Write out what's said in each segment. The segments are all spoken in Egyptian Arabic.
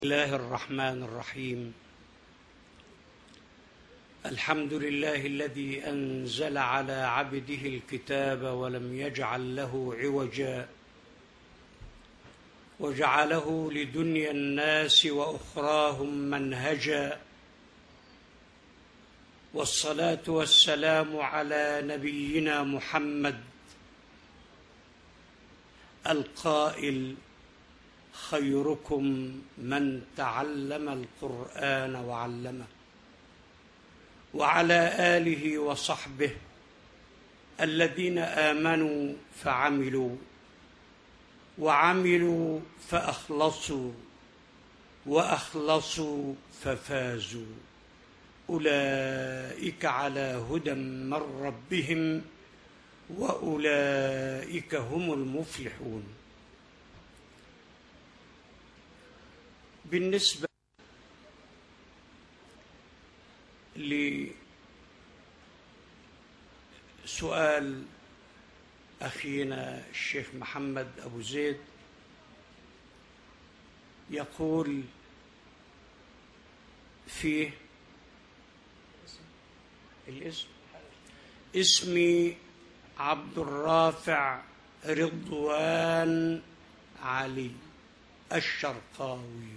الله الرحمن الرحيم الحمد لله الذي انزل على عبده الكتاب ولم يجعل له عوجا وجعله لدنيا الناس واخراهم منهجا والصلاه والسلام على نبينا محمد القائل خيركم من تعلم القران وعلمه وعلى اله وصحبه الذين امنوا فعملوا وعملوا فاخلصوا واخلصوا ففازوا اولئك على هدى من ربهم واولئك هم المفلحون بالنسبة لسؤال أخينا الشيخ محمد أبو زيد يقول فيه الاسم اسمي عبد الرافع رضوان علي الشرقاوي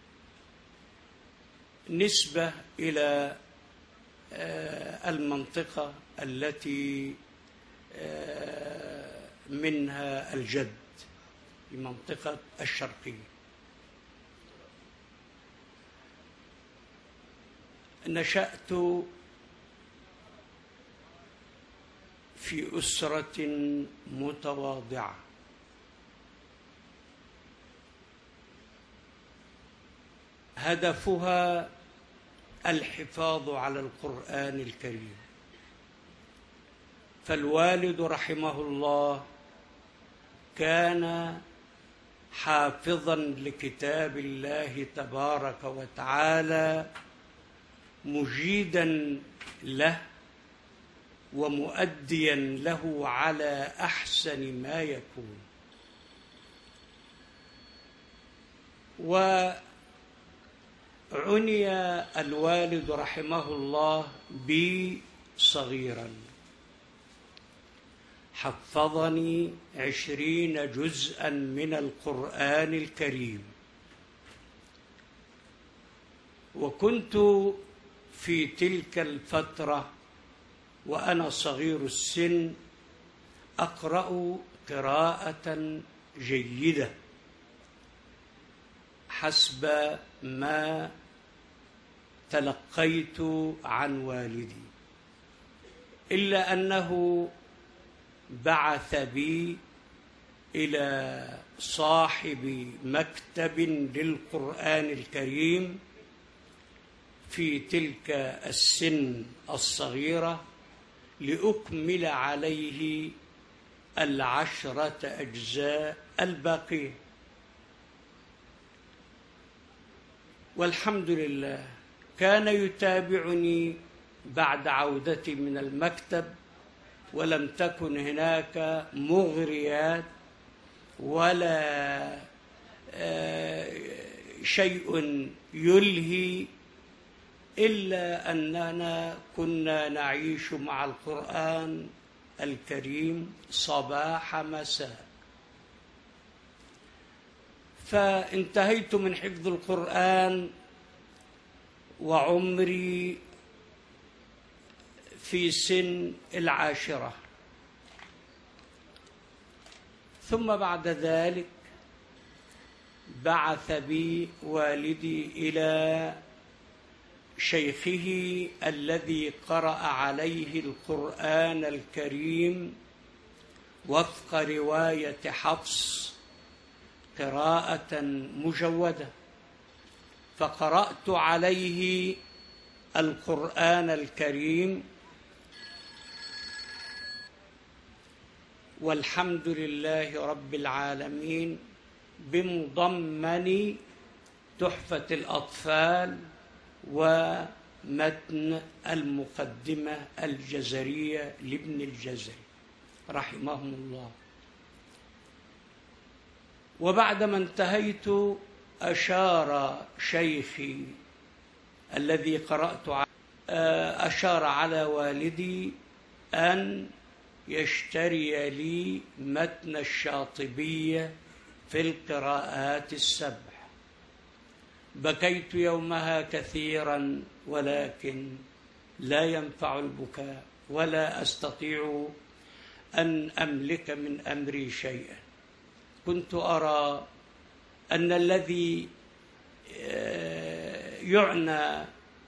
نسبة إلى المنطقة التي منها الجد في منطقة الشرقية نشأت في أسرة متواضعة هدفها الحفاظ على القرآن الكريم فالوالد رحمه الله كان حافظا لكتاب الله تبارك وتعالى مجيدا له ومؤديا له على احسن ما يكون وعني الوالد رحمه الله بي صغيرا حفظني عشرين جزءا من القرآن الكريم وكنت في تلك الفترة وأنا صغير السن أقرأ قراءة جيدة حسب ما تلقيت عن والدي إلا أنه بعث بي إلى صاحب مكتب للقرآن الكريم في تلك السن الصغيرة لأكمل عليه العشرة أجزاء الباقية والحمد لله كان يتابعني بعد عودتي من المكتب ولم تكن هناك مغريات ولا شيء يلهي إلا أننا كنا نعيش مع القرآن الكريم صباح مساء فانتهيت من حفظ القرآن وعمري في سن العاشرة ثم بعد ذلك بعث بي والدي إلى شيخه الذي قرأ عليه القرآن الكريم وفق رواية حفص قراءة مجودة فقرأت عليه القرآن الكريم والحمد لله رب العالمين بمضمن تحفة الأطفال ومتن المقدمة الجزرية لابن الجزري رحمهم الله وبعدما انتهيت أشار شيخي الذي قرأت ع- آه، أشار على والدي أن يشتري لي متن الشاطبية في القراءات السبع بكيت يومها كثيرا ولكن لا ينفع البكاء ولا استطيع ان املك من امري شيئا كنت ارى ان الذي آه، يعنى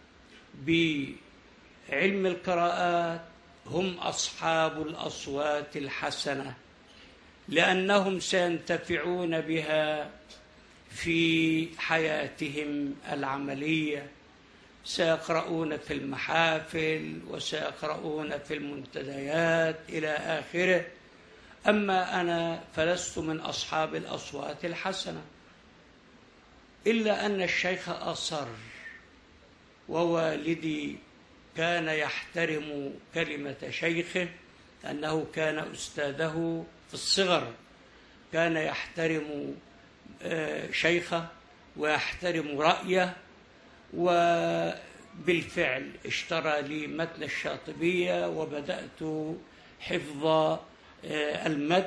بعلم القراءات هم اصحاب الاصوات الحسنه لانهم سينتفعون بها في حياتهم العمليه سيقرؤون في المحافل وسيقرؤون في المنتديات الى اخره اما انا فلست من اصحاب الاصوات الحسنه الا ان الشيخ اصر ووالدي كان يحترم كلمه شيخه انه كان استاذه في الصغر كان يحترم آه، شيخه ويحترم رايه وبالفعل اشترى لي متن الشاطبيه وبدات حفظ آه، المتن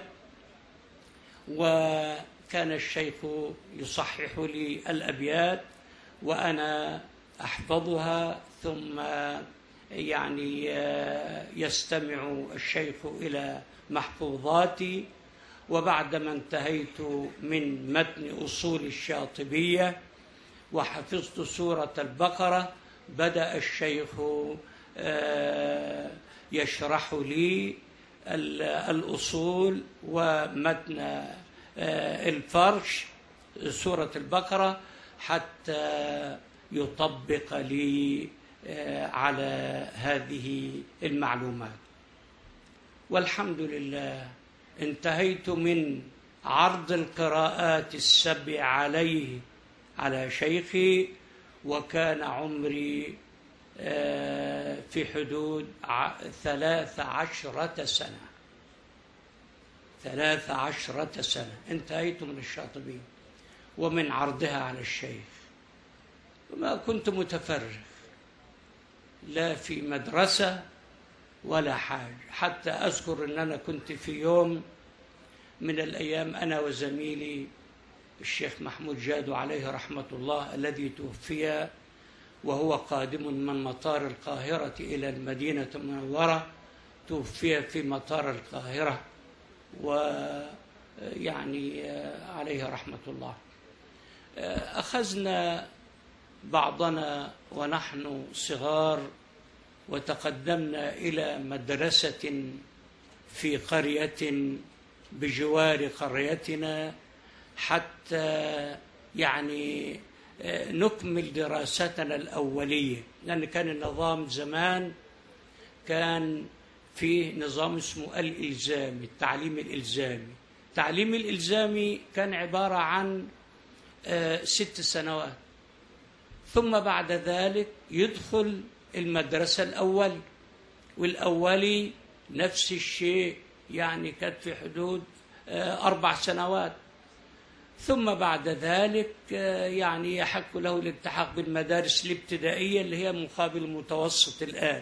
وكان الشيخ يصحح لي الابيات وانا احفظها ثم يعني آه، يستمع الشيخ الى محفوظاتي وبعدما انتهيت من متن اصول الشاطبيه وحفظت سوره البقره بدا الشيخ آه، يشرح لي ال- الاصول ومتن آه، الفرش سوره البقره حتى يطبق لي آه، على هذه المعلومات والحمد لله انتهيت من عرض القراءات السبع عليه على شيخي وكان عمري آه، في حدود ع- ثلاث عشرة سنة ثلاث عشرة سنة انتهيت من الشاطبية ومن عرضها على الشيخ ما كنت متفرغ لا في مدرسة ولا حاجة حتى أذكر أن أنا كنت في يوم من الأيام أنا وزميلي الشيخ محمود جادو عليه رحمة الله الذي توفي وهو قادم من مطار القاهرة إلى المدينة المنورة توفي في مطار القاهرة ويعني عليه رحمة الله أخذنا بعضنا ونحن صغار وتقدمنا إلى مدرسة في قرية بجوار قريتنا حتى يعني آه، نكمل دراستنا الأولية لأن كان النظام زمان كان فيه نظام اسمه الإلزامي التعليم الإلزامي التعليم الإلزامي كان عبارة عن آه، ست سنوات ثم بعد ذلك يدخل المدرسة الأولي والأولي نفس الشيء يعني كانت في حدود آه، أربع سنوات ثم بعد ذلك آه، يعني يحق له الالتحاق بالمدارس الابتدائية اللي هي مقابل المتوسط الآن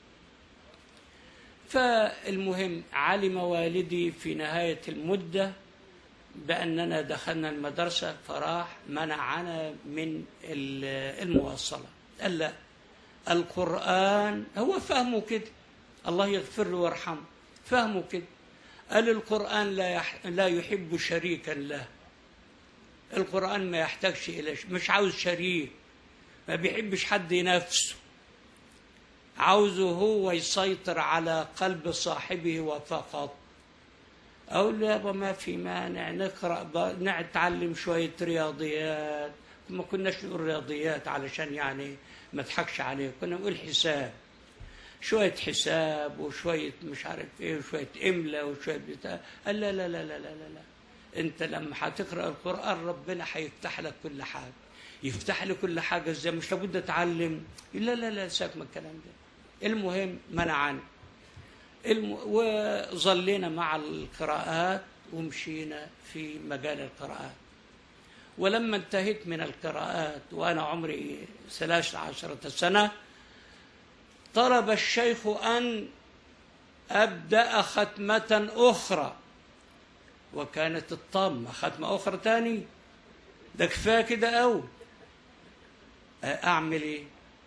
فالمهم علم والدي في نهاية المدة بأننا دخلنا المدرسة فراح منعنا من ال- المواصلة قال لا القرآن هو فهمه كده الله يغفر له ويرحمه فهمه كده قال القرآن لا يح... لا يحب شريكا له القرآن ما يحتاجش إلى ش... مش عاوز شريك ما بيحبش حد ينافسه عاوزه هو يسيطر على قلب صاحبه وفقط أقول له يابا ما في مانع نقرأ ب... نتعلم شوية رياضيات ما كناش نقول رياضيات علشان يعني ما اضحكش عليه كنا نقول حساب شوية حساب وشوية مش عارف ايه وشوية إملة وشوية بتاع قال لا لا لا لا لا لا, لا. انت لما هتقرأ القرآن ربنا هيفتح لك كل حاجة يفتح لي كل حاجة ازاي مش لابد اتعلم لا لا لا ساك من الكلام ده المهم منعني الم... وظلينا مع القراءات ومشينا في مجال القراءات ولما انتهيت من القراءات وأنا عمري ثلاث عشرة سنة طلب الشيخ أن أبدأ ختمة أخرى وكانت الطامة ختمة أخرى تاني ده كفاية كده أوي أعمل إيه؟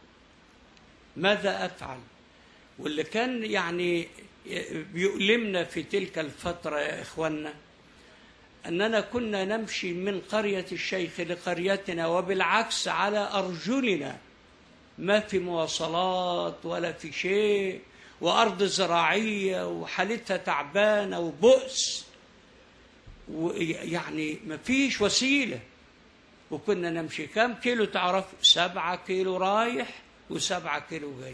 ماذا أفعل؟ واللي كان يعني بيؤلمنا في تلك الفترة يا إخوانا أننا كنا نمشي من قرية الشيخ لقريتنا وبالعكس على أرجلنا ما في مواصلات ولا في شيء وأرض زراعية وحالتها تعبانة وبؤس ويعني ما فيش وسيلة وكنا نمشي كم كيلو تعرف سبعة كيلو رايح وسبعة كيلو جاي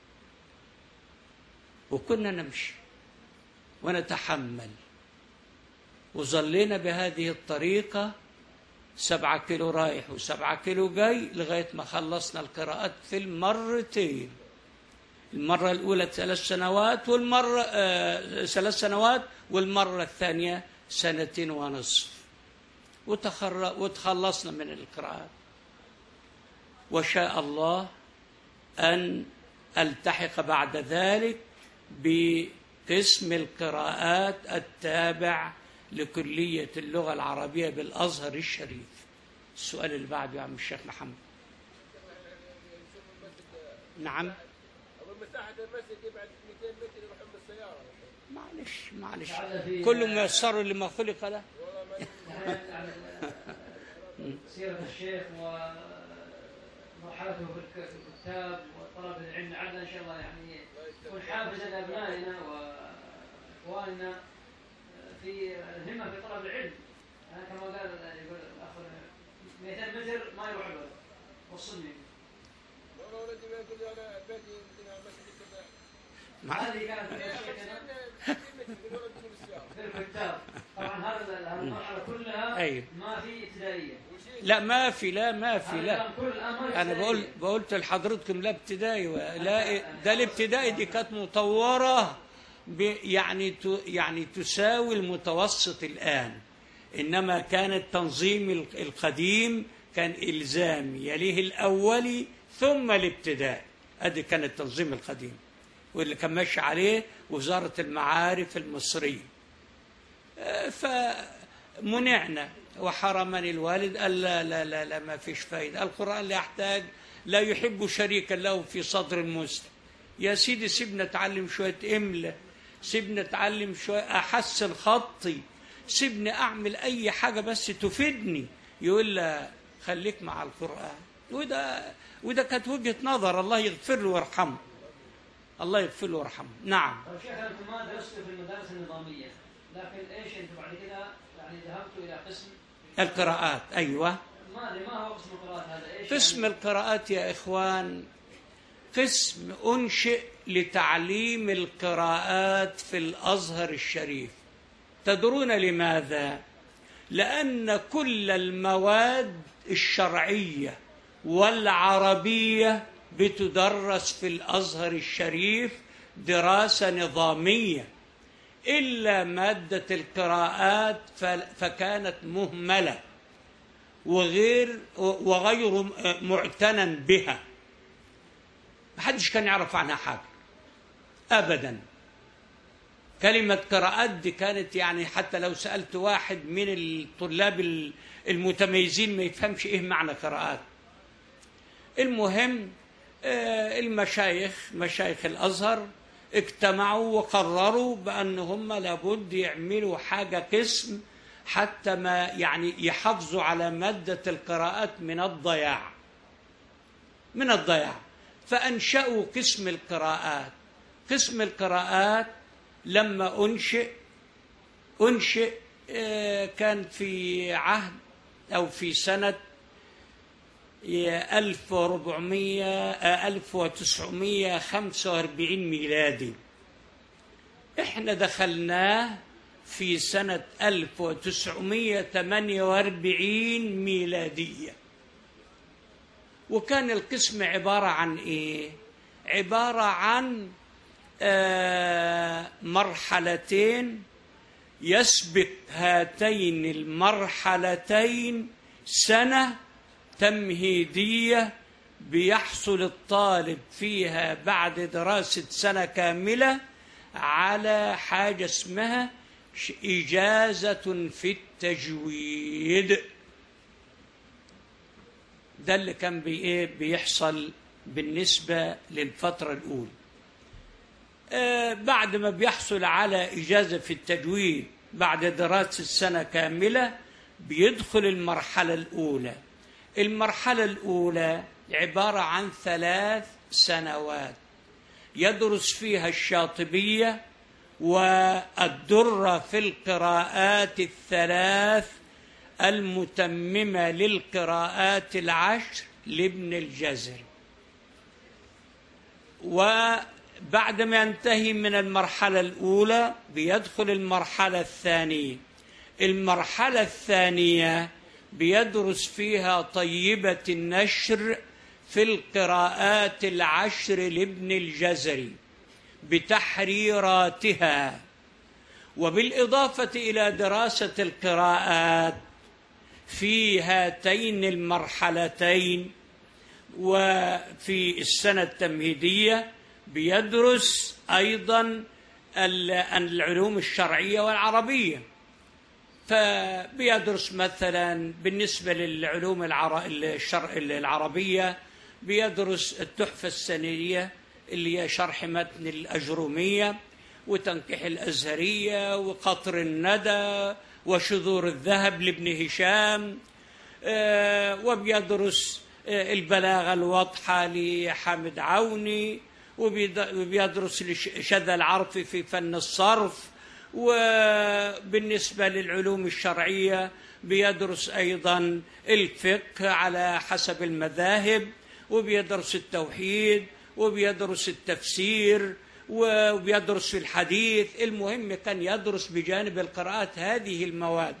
وكنا نمشي ونتحمل وظلينا بهذه الطريقة سبعة كيلو رايح وسبعة كيلو جاي لغاية ما خلصنا القراءات في المرتين المرة الأولى ثلاث سنوات والمرة آه ثلاث سنوات والمرة الثانية سنتين ونصف وتخر... وتخلصنا من القراءات وشاء الله أن ألتحق بعد ذلك بقسم القراءات التابع لكلية اللغة العربية بالأزهر الشريف السؤال اللي بعده يا عم الشيخ محمد نعم مساحة المسجد يبعد 200 متر يروح بالسيارة معلش معلش كل ميسر لما خلق له سيرة الشيخ ومرحلته في الكتاب وطلب العلم لعلنا ان شاء الله يعني يكون حافزا لابنائنا واخواننا في الهمه في طلب العلم أنا كما قال يقول الاخ 200 متر ما يروح له وصلني والله ولدي ما يقول لي انا بيتي يمكن المسجد كذا مع- هذه كانت في شيخنا 200 متر يقول ولدي بالسيارة في الكتاب طبعا هذا هذه المرحله كلها أيوه. ما في ابتدائيه لا ما في لا ما في هذا لا كان كل الآن ما في انا بقول ابتدائية. بقولت لحضرتكم لا ابتدائي ولا ده الابتدائي دي كانت مطوره ب يعني ت- يعني تساوي المتوسط الان انما كان التنظيم ال- القديم كان الزامي يليه الاولي ثم الابتدائي ادي كان التنظيم القديم واللي كان ماشي عليه وزاره المعارف المصريه فمنعنا وحرمني الوالد قال لا لا لا, لا ما فيش فايدة القرآن لا يحتاج لا يحب شريكا له في صدر المسلم يا سيدي سيبنا اتعلم شوية إملة سيبنا اتعلم شوية أحسن خطي سيبني أعمل أي حاجة بس تفيدني يقول لا خليك مع القرآن وده وده كانت وجهة نظر الله يغفر له ويرحمه الله يغفر له ويرحمه نعم طيب شيخ انتم ما درستوا في المدارس النظاميه لكن ايش انتم بعد كده يعني ذهبتوا الى قسم القراءات أيوه ما ادري ما هو قسم القراءات هذا ايش قسم يعني؟ القراءات يا إخوان قسم أنشئ لتعليم القراءات في الأزهر الشريف تدرون لماذا؟ لأن كل المواد الشرعية والعربية بتدرس في الأزهر الشريف دراسة نظامية إلا مادة القراءات ف- فكانت مهملة وغير وغير معتنى بها محدش كان يعرف عنها حاجة أبدا كلمة قراءات دي كانت يعني حتى لو سألت واحد من الطلاب المتميزين ما يفهمش إيه معنى قراءات المهم آه، المشايخ مشايخ الأزهر اجتمعوا وقرروا بأن هم لابد يعملوا حاجة قسم حتى ما يعني يحافظوا على مادة القراءات من الضياع من الضياع فأنشأوا قسم القراءات قسم القراءات لما أنشئ أنشئ آه، كان في عهد أو في سنة 1400 آه، 1945 ميلادي احنا دخلناه في سنة 1948 ميلادية وكان القسم عبارة عن ايه عبارة عن آه، مرحلتين يسبق هاتين المرحلتين سنة تمهيدية بيحصل الطالب فيها بعد دراسة سنة كاملة على حاجة اسمها ش- إجازة في التجويد ده اللي كان بي إيه بيحصل بالنسبة للفترة الأولى آه، بعد ما بيحصل على إجازة في التجويد بعد دراسة سنة كاملة بيدخل المرحلة الأولى المرحلة الأولى عبارة عن ثلاث سنوات يدرس فيها الشاطبية والدرة في القراءات الثلاث المتممة للقراءات العشر لابن الجزري وبعد ما ينتهي من المرحلة الأولى بيدخل المرحلة الثانية المرحلة الثانية بيدرس فيها طيبة النشر في القراءات العشر لابن الجزري بتحريراتها وبالإضافة إلى دراسة القراءات في هاتين المرحلتين وفي السنة التمهيدية بيدرس أيضا ال- العلوم الشرعية والعربية فبيدرس مثلا بالنسبة للعلوم العر... الشر... العربية بيدرس التحفة السنية اللي هي شرح متن الأجرومية وتنكيح الأزهرية وقطر الندى وشذور الذهب لابن هشام آه، وبيدرس آه، البلاغة الواضحة لحامد عوني وبيد- وبيدرس لش- شذا العرف في فن الصرف وبالنسبة للعلوم الشرعية بيدرس أيضا الفقه على حسب المذاهب وبيدرس التوحيد وبيدرس التفسير وبيدرس في الحديث المهم كان يدرس بجانب القراءات هذه المواد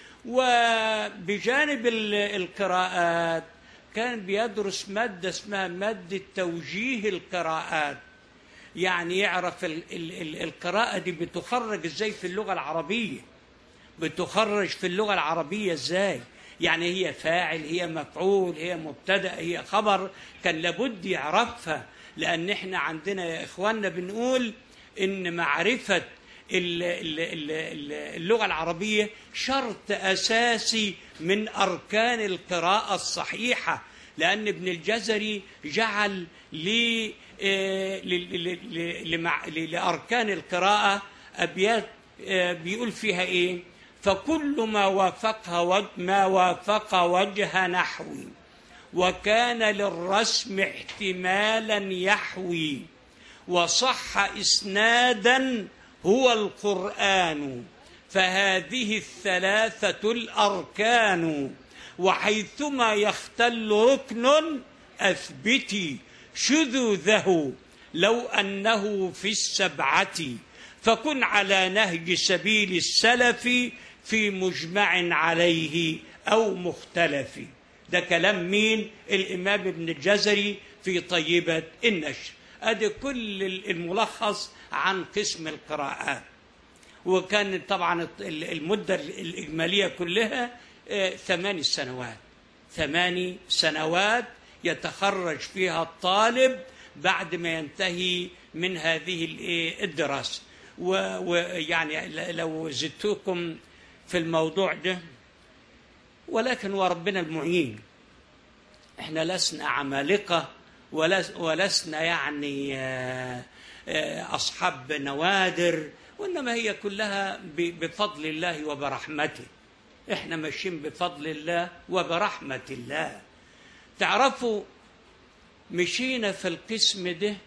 وبجانب ال- القراءات كان بيدرس مادة اسمها مادة توجيه القراءات يعني يعرف ال ال ال القراءة دي بتخرج ازاي في اللغة العربية بتخرج في اللغة العربية ازاي يعني هي فاعل هي مفعول هي مبتدأ هي خبر كان لابد يعرفها لأن احنا عندنا يا إخواننا بنقول إن معرفة ال- ال- ال- ال- اللغة العربية شرط أساسي من أركان القراءة الصحيحة لأن ابن الجزري جعل لي آه، ل- ل- ل- لمع- ل- لأركان القراءة أبيات آه، بيقول فيها إيه فكل ما وافقها وج- ما وافق وجه نحوي وكان للرسم احتمالا يحوي وصح اسنادا هو القران فهذه الثلاثه الاركان وحيثما يختل ركن اثبتي شذوذه لو انه في السبعه فكن على نهج سبيل السلف في مجمع عليه او مختلف ده كلام مين الامام ابن الجزري في طيبه النشر ادي كل الملخص عن قسم القراءات وكان طبعا المده الاجماليه كلها آه، ثماني سنوات ثماني سنوات يتخرج فيها الطالب بعد ما ينتهي من هذه الإيه الدراسه و- ويعني ل- لو زدتكم في الموضوع ده ولكن وربنا المعين احنا لسنا عمالقه ولس- ولسنا يعني آه، آه، اصحاب نوادر وانما هي كلها ب- بفضل الله وبرحمته احنا ماشيين بفضل الله وبرحمه الله تعرفوا مشينا في القسم ده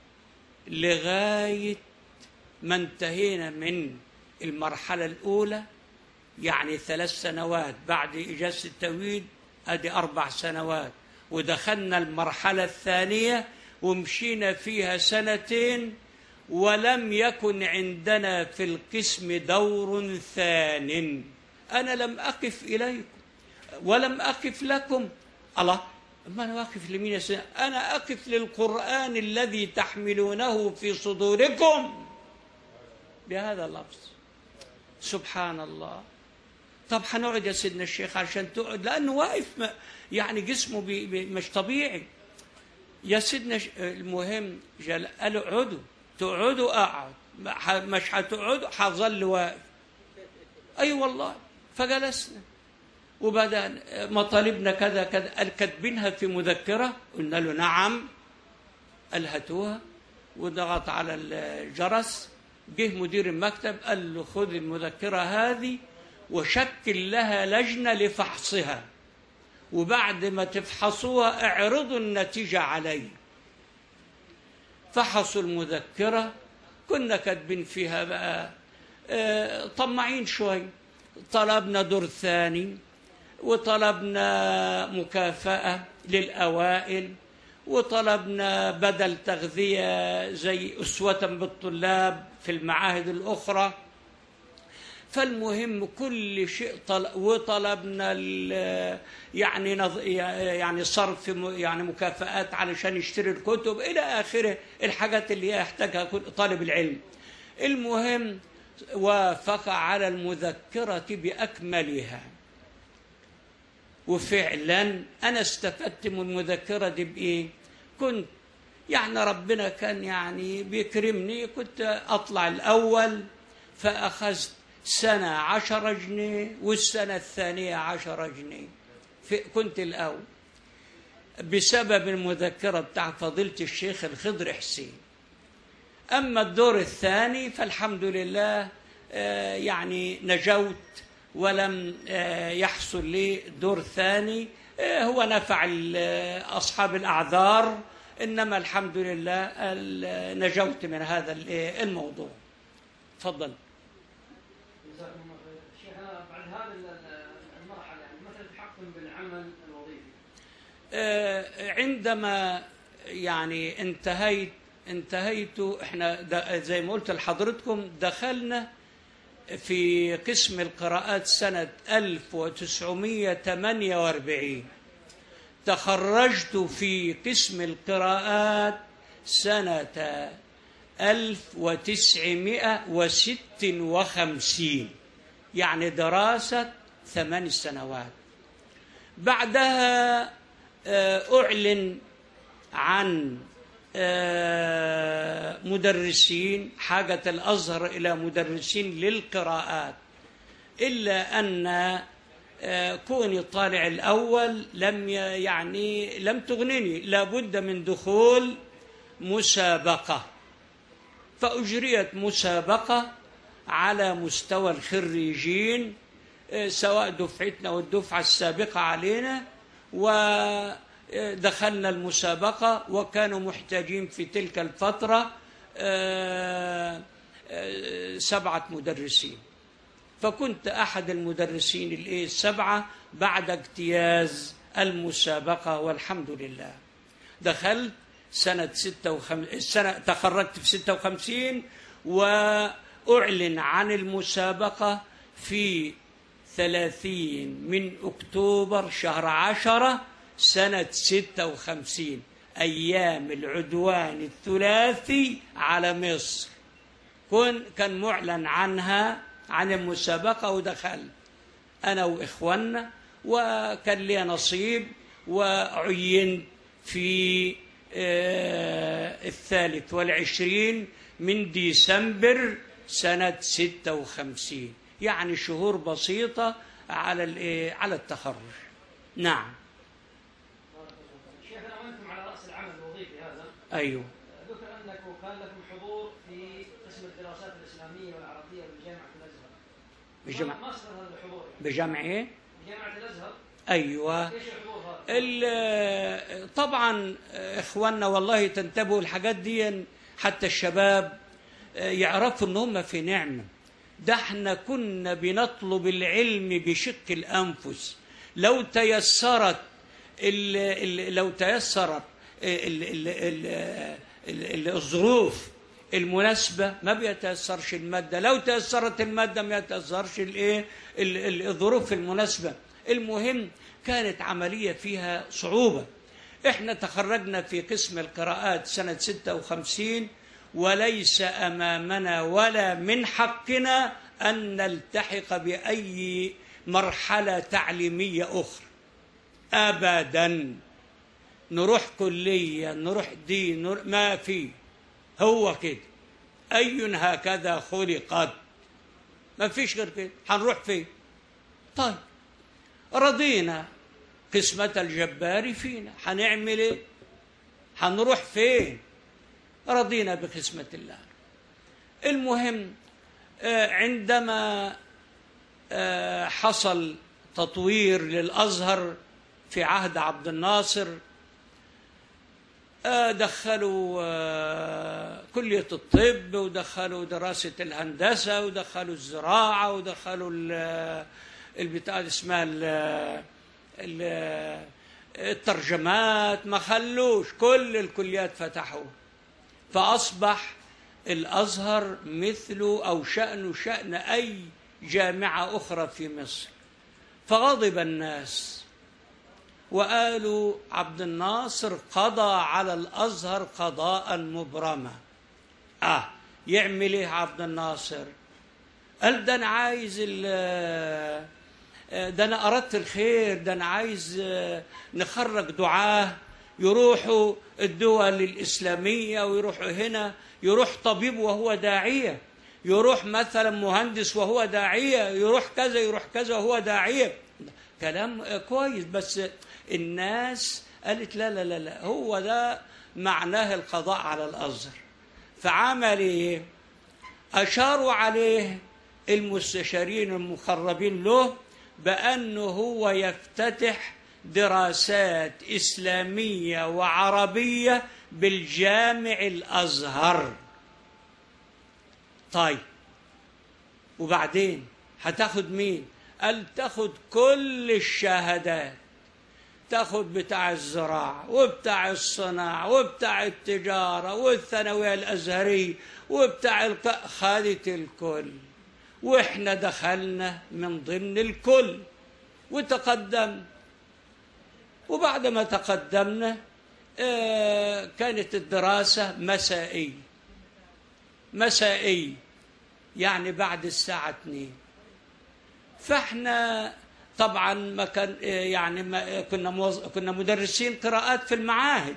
لغايه ما انتهينا من المرحله الاولى يعني ثلاث سنوات بعد إجازة التوحيد أدي أربع سنوات ودخلنا المرحلة الثانية ومشينا فيها سنتين ولم يكن عندنا في القسم دور ثان أنا لم أقف إليكم ولم أقف لكم الله ما أنا واقف لمين يا سيدي؟ أنا أقف للقرآن الذي تحملونه في صدوركم بهذا اللفظ سبحان الله طب هنقعد يا سيدنا الشيخ عشان تقعد لانه واقف ما- يعني جسمه بي بي مش طبيعي يا سيدنا ش- المهم جل قال اقعدوا تقعدوا اقعد ما ح- مش هتقعدوا هظل واقف اي أيوة والله فجلسنا وبدا مطالبنا كذا كذا قال كاتبينها في مذكره قلنا له نعم قال هاتوها وضغط على الجرس جه مدير المكتب قال له خذ المذكره هذه وشكل لها لجنه لفحصها وبعد ما تفحصوها اعرضوا النتيجه علي فحصوا المذكره كنا كاتبين فيها بقى آه، طماعين شوي طلبنا دور ثاني وطلبنا مكافأة للأوائل وطلبنا بدل تغذية زي أسوة بالطلاب في المعاهد الأخرى فالمهم كل شيء طل... وطلبنا ال... يعني نظ... يعني صرف م- يعني مكافآت علشان يشتري الكتب الى اخره الحاجات اللي هي يحتاجها كل طالب العلم المهم وافق على المذكرة بأكملها وفعلا أنا استفدت من المذكرة دي بإيه كنت يعني ربنا كان يعني بيكرمني كنت أطلع الأول فأخذت سنة عشرة جنيه والسنة الثانية عشرة جنيه في كنت الأول بسبب المذكرة بتاع فضيلة الشيخ الخضر حسين أما الدور الثاني فالحمد لله آه، يعني نجوت ولم آه، يحصل لي دور ثاني آه، هو نفع ال- آه، أصحاب الأعذار إنما الحمد لله ال- نجوت من هذا ال- آه، الموضوع تفضل جزاكم الله خير. شيخنا بعد هذه ال- المرحله يعني متى تحققون بالعمل الوظيفي؟ آه، عندما يعني انتهيت انتهيت احنا د- زي ما قلت لحضرتكم دخلنا في قسم القراءات سنة 1948 تخرجت في قسم القراءات سنة 1956 يعني دراسة ثمان سنوات بعدها آه، أعلن عن آه، مدرسين حاجة الأزهر إلى مدرسين للقراءات إلا أن آه، كوني طالع الأول لم ي- يعني لم تغنني لابد من دخول مسابقة فأجريت مسابقة على مستوى الخريجين آه، سواء دفعتنا والدفعة السابقة علينا ودخلنا المسابقة وكانوا محتاجين في تلك الفترة آه، آه، سبعة مدرسين فكنت أحد المدرسين الإيه السبعة بعد اجتياز المسابقة والحمد لله دخلت سنة 56 السنة تخرجت في 56 وأعلن عن المسابقة في 30 من أكتوبر شهر عشرة سنة 56 أيام العدوان الثلاثي على مصر كن كان معلن عنها عن المسابقة ودخلت أنا وإخواننا وكان لي نصيب وعينت في آه، الثالث والعشرين من ديسمبر سنة ستة وخمسين يعني شهور بسيطة على الإيه؟ على التخرج نعم شيخنا وانتم على راس العمل الوظيفي هذا أيوه ذكر انكم كان لكم حضور في قسم الدراسات الاسلاميه والعربيه بجامعه الازهر. بجمع ما صار هذا الحضور؟ بجمع إيه؟ جامعه الازهر أيوه ايش الحضور هذا؟ ال- طبعا اخواننا والله تنتبهوا الحاجات دي حتى الشباب يعرفوا ان هم في نعمه ده احنا كنا بنطلب العلم بشق الانفس لو تيسرت ال ال لو تيسرت ال ال ال ال ال الظروف المناسبة ما بيتأثرش المادة لو تأثرت المادة ما يتأثرش الايه ال- ال- الظروف المناسبة المهم كانت عملية فيها صعوبة احنا تخرجنا في قسم القراءات سنة 56 وليس أمامنا ولا من حقنا أن نلتحق بأي مرحلة تعليمية أخرى أبدا نروح كلية نروح دين نروح ما في هو كده أي هكذا خلقت ما فيش غير كده هنروح فين طيب رضينا قسمة الجبار فينا هنعمل ايه هنروح فين رضينا بقسمة الله المهم آه، عندما آه، حصل تطوير للأزهر في عهد عبد الناصر آه، دخلوا آه، كلية الطب ودخلوا دراسة الهندسة ودخلوا الزراعة ودخلوا ال- البتاع اللي اسمها ال- ال- الترجمات ما خلوش كل الكليات فتحوا فأصبح الأزهر مثله أو شأنه شأن أي جامعة أخرى في مصر فغضب الناس وقالوا عبد الناصر قضى على الازهر قضاء مبرما اه يعمل ايه عبد الناصر قال ده انا عايز ال- ده انا اردت الخير ده انا عايز آه، نخرج دعاه يروحوا الدول الاسلاميه ويروحوا هنا يروح طبيب وهو داعيه يروح مثلا مهندس وهو داعيه يروح كذا يروح كذا وهو داعيه كلام آه، كويس بس الناس قالت لا لا لا لا هو ده معناه القضاء على الازهر فعمل ايه اشاروا عليه المستشارين المقربين له بانه هو يفتتح دراسات اسلاميه وعربيه بالجامع الازهر طيب وبعدين هتاخد مين قال تاخد كل الشهادات تاخد بتاع الزراعة وبتاع الصناعة وبتاع التجارة والثانوية الأزهرية وبتاع الق... خدت الكل واحنا دخلنا من ضمن الكل وتقدم وبعد ما تقدمنا آه، كانت الدراسة مسائية مسائية يعني بعد الساعة 2 فاحنا طبعا ما كان يعني ما كنا موظ... كنا مدرسين قراءات في المعاهد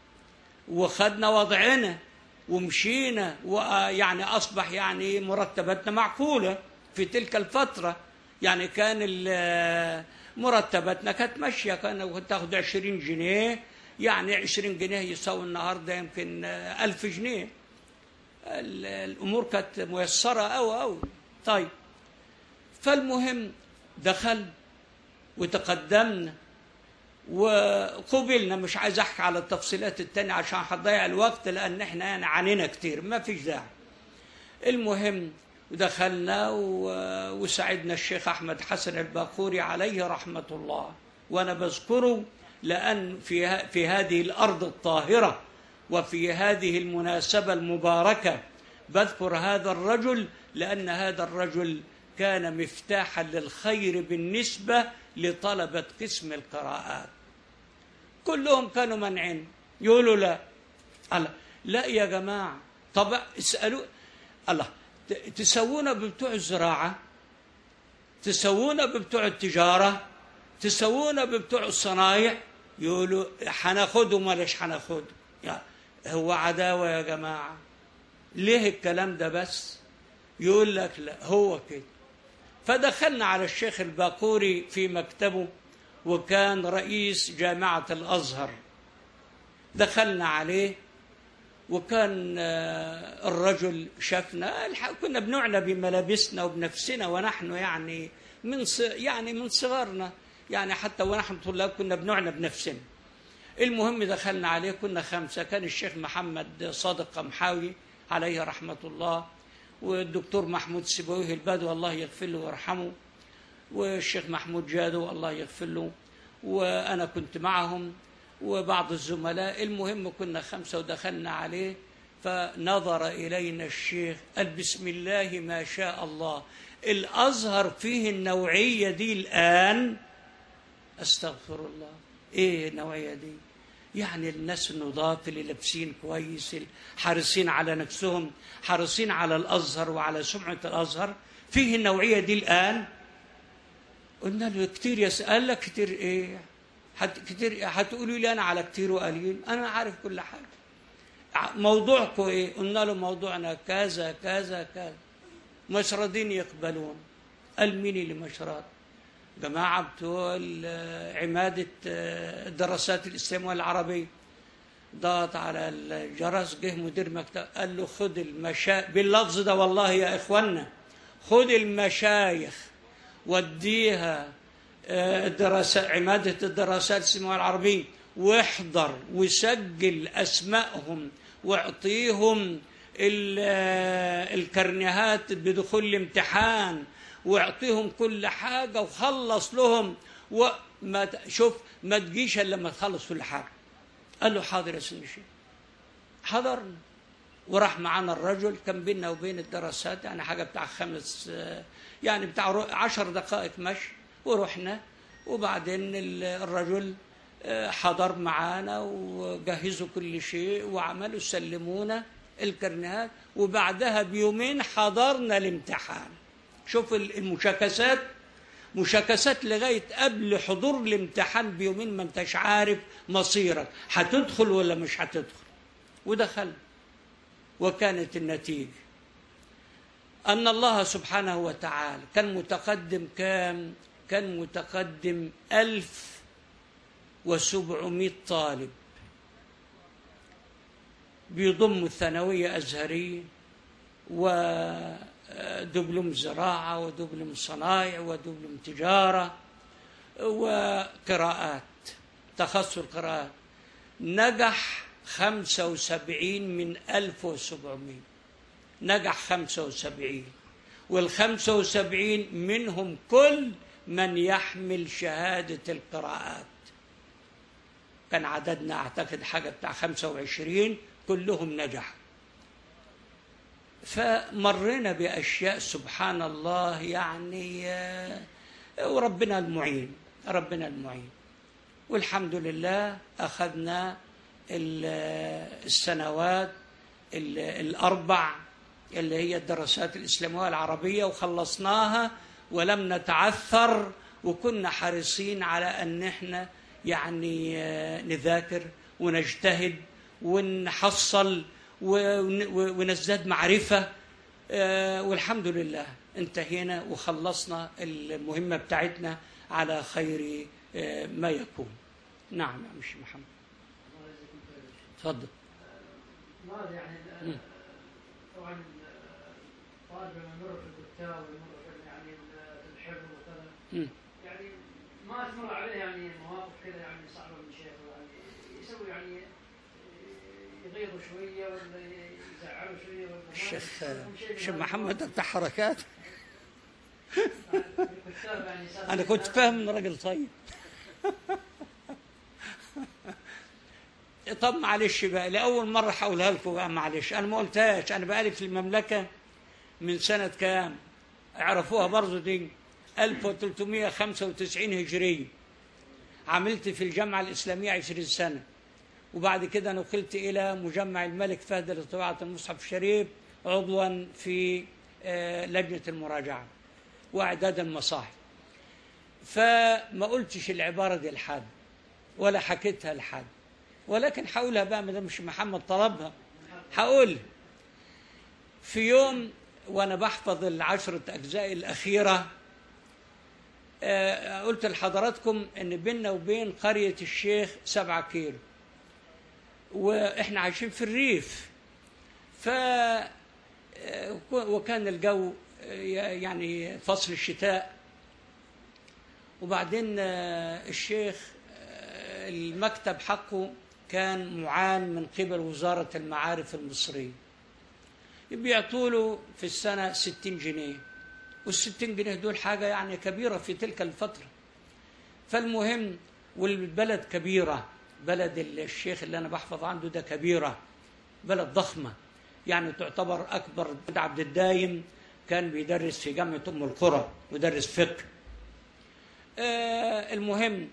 وخدنا وضعنا ومشينا ويعني اصبح يعني مرتباتنا معقوله في تلك الفتره يعني كان ال- مرتباتنا كانت ماشيه كان كنت تاخد 20 جنيه يعني 20 جنيه يساوي النهارده يمكن 1000 جنيه ال- الامور كانت ميسره أوي أوي طيب فالمهم دخل وتقدمنا وقبلنا مش عايز احكي على التفصيلات التانية عشان هتضيع الوقت لان احنا يعني عانينا كتير ما فيش داعي المهم دخلنا و- وساعدنا الشيخ احمد حسن الباقوري عليه رحمه الله وانا بذكره لان في ه- في هذه الارض الطاهره وفي هذه المناسبه المباركه بذكر هذا الرجل لان هذا الرجل كان مفتاحا للخير بالنسبه لطلبه قسم القراءات كلهم كانوا منعين يقولوا لا الله لا يا جماعه طب اسالوا الله ت- تسوونا ببتوع الزراعه تسوونا ببتوع التجاره تسوونا ببتوع الصنايع يقولوا هناخدهم ولاش هناخدهم يا هو عداوه يا جماعه ليه الكلام ده بس يقول لك لا هو كده فدخلنا على الشيخ الباقوري في مكتبه وكان رئيس جامعة الأزهر دخلنا عليه وكان آه، الرجل شافنا الح- كنا بنعنى بملابسنا وبنفسنا ونحن يعني من ص- يعني من صغرنا يعني حتى ونحن طلاب كنا بنعنى بنفسنا المهم دخلنا عليه كنا خمسة كان الشيخ محمد صادق قمحاوي عليه رحمة الله والدكتور محمود سيبويه البدو الله يغفر له ويرحمه والشيخ محمود جادو الله يغفر له وأنا كنت معهم وبعض الزملاء المهم كنا خمسة ودخلنا عليه فنظر إلينا الشيخ قال بسم الله ما شاء الله الأزهر فيه النوعية دي الآن استغفر الله ايه النوعيه دي يعني الناس النضاف اللي لابسين كويس حريصين على نفسهم حريصين على الازهر وعلى سمعه الازهر فيه النوعيه دي الان قلنا له كتير يسأل لك كتير ايه هت كتير هتقولوا لي انا على كتير وقليل انا عارف كل حاجه ع- موضوعكم ايه قلنا له موضوعنا كذا كذا كذا مش راضين يقبلون قال مين اللي مش راضي جماعه بتوع ال- عماده آه، الدراسات الاسلاميه العربيه ضغط على الجرس جه مدير مكتب قال له خد المشا باللفظ ده والله يا اخوانا خد المشايخ وديها آه، الدراسات عمادة الدراسات الاسلامية العربية واحضر وسجل أسمائهم واعطيهم ال- آه، الكرنيهات بدخول الامتحان واعطيهم كل حاجة وخلص لهم وما ت- شوف ما تجيش الا لما تخلص كل حاجة قال له حاضر يا سيدي الشيخ حضرنا وراح معانا الرجل كان بيننا وبين الدراسات يعني حاجة بتاع خمس آه، يعني بتاع رو- عشر دقائق مشي ورحنا وبعدين ال- الرجل آه، حضر معانا وجهزوا كل شيء وعملوا سلمونا الكرنيهات وبعدها بيومين حضرنا الامتحان شوف ال- المشاكسات مشاكسات لغاية قبل حضور الامتحان بيومين ما انتش عارف مصيرك هتدخل ولا مش هتدخل ودخلنا وكانت النتيجة أن الله سبحانه وتعالى كان متقدم كام كان متقدم ألف وسبعمائة طالب بيضم الثانوية أزهرية ودبلوم زراعة ودبلوم صنايع ودبلوم تجارة وقراءات تخصص القراءات نجح خمسة وسبعين من ألف وسبعمائة نجح خمسة وسبعين والخمسة وسبعين منهم كل من يحمل شهادة القراءات كان عددنا أعتقد حاجة بتاع خمسة وعشرين كلهم نجحوا فمرنا بأشياء سبحان الله يعني آه، وربنا المعين ربنا المعين والحمد لله أخذنا ال- السنوات ال- الأربع اللي هي الدراسات الإسلامية العربية وخلصناها ولم نتعثر وكنا حريصين على أن احنا يعني آه، نذاكر ونجتهد ونحصل ون- ونزداد معرفة آه، والحمد لله انتهينا وخلصنا المهمة بتاعتنا على خير آه، ما يكون نعم يا مش محمد الله يجزيكم خير يا شيخ. تفضل ماذا يعني ال- مم. طبعا الطالب لما يمر في الكتاب ويمر في يعني ال- الحفظ وكذا مم. يعني ما تمر عليه يعني مواقف كذا يعني صعبه من شيخ يعني يسوي يعني يغيظه شويه ولا يزعله شويه ولا ما الشيخ يكون شيء من الشيخ هذا محمد الموضوع. بتاع حركات يعني الكتاب يعني أساساً انا كنت فاهم ان راجل طيب طب معلش بقى لاول مره هقولها لكم بقى معلش انا ما قلتهاش انا بقالي في المملكه من سنه كام اعرفوها برضه دي 1395 هجريه عملت في الجامعه الاسلاميه 20 سنه وبعد كده نقلت الى مجمع الملك فهد لطباعه المصحف الشريف عضوا في آه، لجنه المراجعه واعداد المصاحف فما قلتش العباره دي لحد ولا حكيتها لحد ولكن هقولها بقى ما دام مش محمد طلبها هقول في يوم وانا بحفظ العشرة اجزاء الاخيره آه، قلت لحضراتكم ان بيننا وبين قريه الشيخ سبعة كيلو واحنا عايشين في الريف ف آه، وكان الجو آه، يعني فصل الشتاء وبعدين آه، الشيخ آه، المكتب حقه كان معان من قبل وزارة المعارف المصرية بيعطوا له في السنة 60 جنيه والستين جنيه دول حاجة يعني كبيرة في تلك الفترة فالمهم والبلد كبيرة بلد الشيخ اللي أنا بحفظ عنده ده كبيرة بلد ضخمة يعني تعتبر أكبر عبد الدايم كان بيدرس في جامعة أم القرى ويدرس فقه آه المهم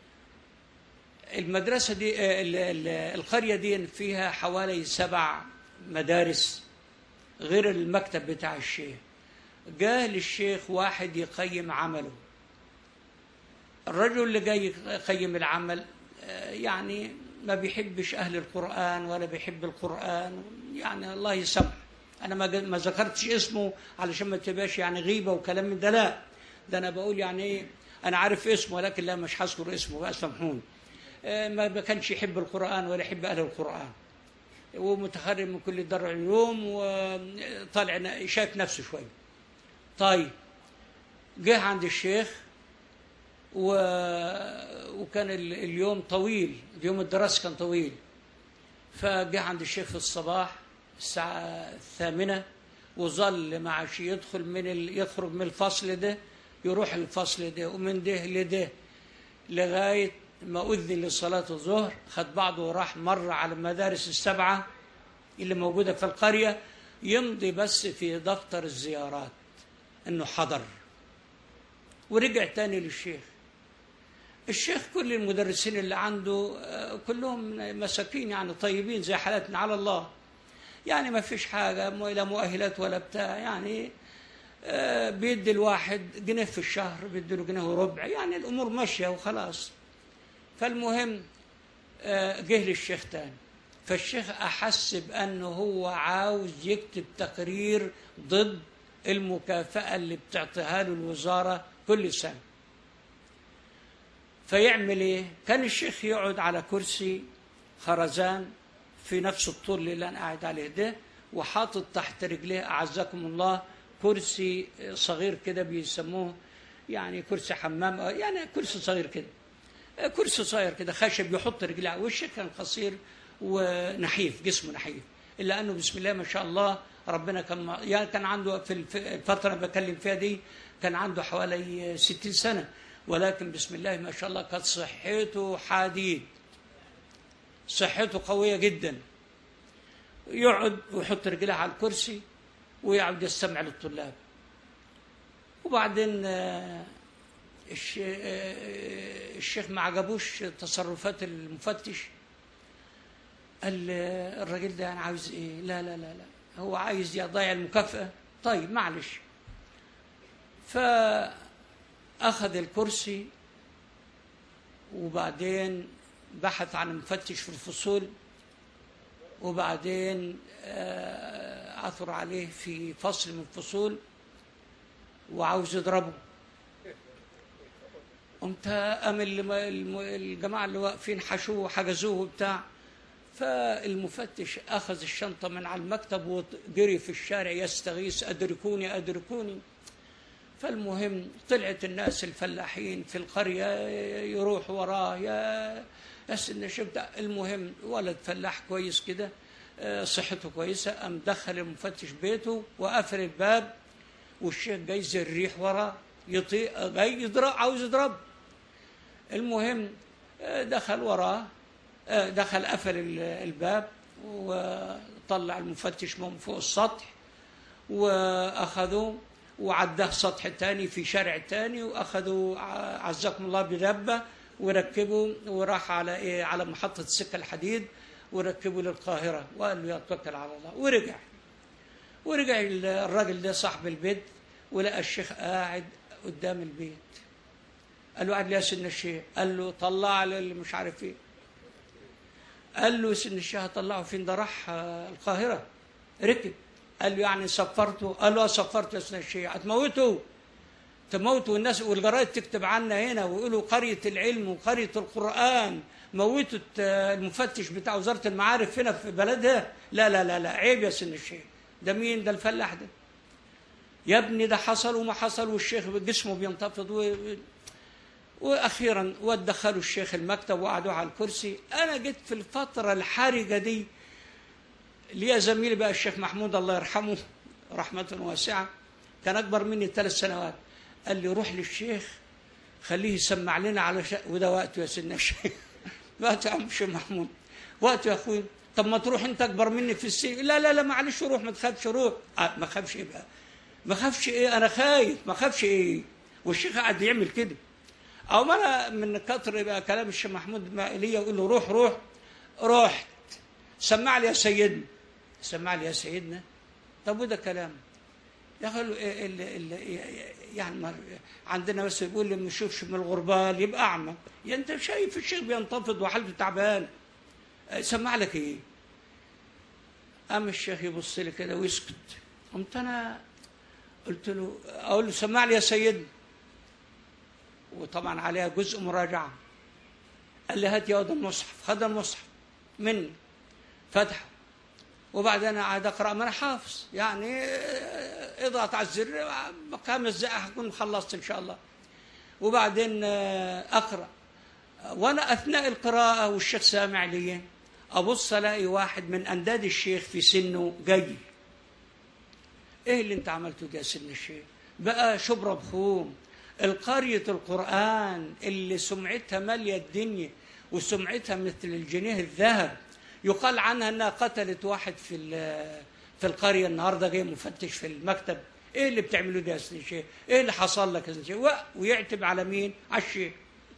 المدرسة دي آه ال- ال- القرية دي فيها حوالي سبع مدارس غير المكتب بتاع الشيخ جاء للشيخ واحد يقيم عمله الرجل اللي جاي يقيم العمل آه، يعني ما بيحبش أهل القرآن ولا بيحب القرآن يعني الله يسامحه أنا ما ما ذكرتش اسمه علشان ما تبقاش يعني غيبة وكلام من ده لا ده أنا بقول يعني إيه أنا عارف اسمه ولكن لا مش هذكر اسمه بقى سامحوني آه، ما كانش يحب القرآن ولا يحب أهل القرآن ومتخرج من كل دار علوم وطالع شايف نفسه شوية طيب جه عند الشيخ و... وكان ال- اليوم طويل اليوم الدراسة كان طويل فجه عند الشيخ في الصباح الساعة الثامنة وظل مع شيء يدخل من ال... يخرج من الفصل ده يروح الفصل ده ومن ده لده لغاية ما أذن لصلاة الظهر خد بعضه وراح مر على المدارس السبعة اللي موجودة في القرية يمضي بس في دفتر الزيارات انه حضر ورجع تاني للشيخ الشيخ كل المدرسين اللي عنده آه، كلهم مساكين يعني طيبين زي حالتنا على الله يعني ما فيش حاجة مو- لا مؤهلات ولا بتاع يعني آه، بيدي الواحد جنيه في الشهر بيدي له جنيه وربع يعني الأمور ماشية وخلاص فالمهم آه، جه للشيخ تاني فالشيخ أحس بأنه هو عاوز يكتب تقرير ضد المكافأة اللي بتعطيها له الوزارة كل سنة فيعمل ايه كان الشيخ يقعد على كرسي خرزان في نفس الطول اللي انا قاعد عليه ده وحاطط تحت رجليه اعزكم الله كرسي صغير كده بيسموه يعني كرسي حمام أو يعني كرسي صغير كده كرسي صغير كده خشب يحط رجليه عليه. والشيخ كان قصير ونحيف جسمه نحيف الا انه بسم الله ما شاء الله ربنا كان يعني كان عنده في الف- الفتره اللي بكلم فيها دي كان عنده حوالي 60 سنه ولكن بسم الله ما شاء الله كانت صحته حديد صحته قويه جدا يقعد ويحط رجليه على الكرسي ويقعد يستمع للطلاب وبعدين آه، الش- آه، الشيخ ما عجبوش تصرفات المفتش قال آه، الراجل ده انا عاوز ايه لا لا لا لا هو عايز يضيع المكافأة طيب معلش فأخذ الكرسي وبعدين بحث عن مفتش في الفصول وبعدين آه، عثر عليه في فصل من الفصول وعاوز يضربه قمت قام الم- الم- الجماعه اللي واقفين حشوه وحجزوه وبتاع فالمفتش اخذ الشنطه من على المكتب وجري في الشارع يستغيث ادركوني ادركوني فالمهم طلعت الناس الفلاحين في القريه يروحوا وراه يا يا سيدنا شفت المهم ولد فلاح كويس كده آه، صحته كويسه قام دخل المفتش بيته وقفل الباب والشيخ جاي زي الريح وراه يطيق جاي يضرب عاوز يضرب المهم آه، دخل وراه آه، دخل قفل ال- الباب وطلع المفتش من فوق السطح واخذوه وعداه سطح تاني في شارع تاني واخذوا ع- عزكم الله بدبه وركبوا وراح على ايه على محطه السكه الحديد وركبوا للقاهره وقال له يتوكل على الله ورجع ورجع ال- الراجل ده صاحب البيت ولقى الشيخ قاعد قدام البيت قال له قاعد لي يا سيدنا الشيخ قال له طلع لي اللي مش عارف ايه قال له سيدنا الشيخ هطلعه فين ده راح آه، القاهره ركب قال له يعني سفرته قال له آه، سفرته يا سيدنا الشيخ هتموته تموتوا الناس والجرايد تكتب عنا هنا ويقولوا قرية العلم وقرية القرآن موتوا الت- المفتش بتاع وزارة المعارف هنا في بلدها لا لا لا لا عيب يا سن الشيخ ده مين ده الفلاح ده يا ابني ده حصل وما حصل والشيخ جسمه بينتفض و... واخيرا ودخلوا الشيخ المكتب وقعدوا على الكرسي انا جيت في الفتره الحرجه دي ليا زميلي بقى الشيخ محمود الله يرحمه رحمه واسعه كان اكبر مني ثلاث سنوات قال لي روح للشيخ خليه يسمع لنا على شيء وده وقته يا سيدنا الشيخ وقته يا عم الشيخ محمود وقته يا اخوي طب ما تروح انت اكبر مني في السن لا لا لا معلش روح ما تخافش روح آه ما خافش ايه بقى ما خافش ايه انا خايف ما خافش ايه والشيخ قاعد يعمل كده او ما انا من كتر بقى كلام الشيخ محمود ما ليا يقول له روح روح رحت سمع لي يا سيدنا سمع لي يا سيدنا طب وده كلام يا اخي ال- ال- ال- يعني ما- عندنا بس يقول اللي ما يشوفش من الغربال يبقى اعمى يا انت شايف الشيخ بينتفض وحالته تعبان أه، سمع لك ايه قام الشيخ يبص لي كده ويسكت قمت انا قلت له اقول له سمع لي يا سيدنا وطبعا عليها جزء مراجعه قال لي هات يا واد المصحف خد المصحف مني فتحه وبعدين انا قاعد اقرا ما انا حافظ يعني آه، اضغط على الزر آه، خمس دقائق هكون خلصت ان شاء الله وبعدين آه، اقرا وانا اثناء القراءه والشيخ سامع لي ابص الاقي واحد من انداد الشيخ في سنه جاي ايه اللي انت عملته ده يا سن الشيخ بقى شبرا بخوم القرية القرآن اللي سمعتها مالية الدنيا وسمعتها مثل الجنيه الذهب يقال عنها انها قتلت واحد في ال- في القرية النهارده جاي مفتش في المكتب ايه اللي بتعمله ده يا سن الشيخ ايه اللي حصل لك يا سن الشيخ و- ويعتب على مين على الشيخ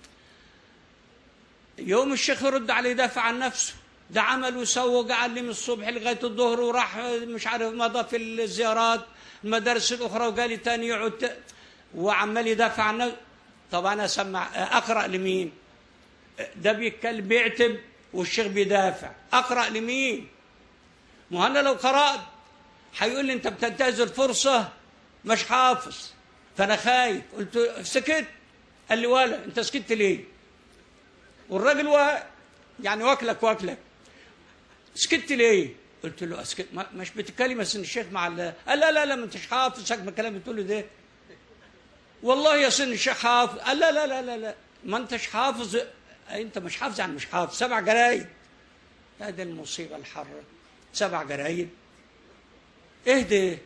يوم الشيخ يرد عليه يدافع عن نفسه ده عمل وسوى وقعد لي من الصبح لغايه الظهر وراح مش عارف مضى في الزيارات المدارس الاخرى وقال لي تاني يقعد ت- وعمال يدافع عن نفسه طب انا اسمع اقرا لمين؟ ده بيتكلم بيعتب والشيخ بيدافع اقرا لمين؟ ما هو انا لو قرات هيقول لي انت بتنتهز الفرصه مش حافظ فانا خايف قلت له سكت قال لي ولا انت سكت ليه؟ والراجل و... يعني واكلك واكلك سكت ليه؟ قلت له اسكت ما مش بتتكلم يا سن الشيخ مع ال... قال لا لا لا ما انتش حافظ ساكت من الكلام اللي بتقوله ده والله يا سن الشيخ حافظ قال لا لا لا لا لا ما انتش حافظ انت مش حافظ يعني مش حافظ سبع جرايد هذه المصيبه الحره سبع جرايد اهدي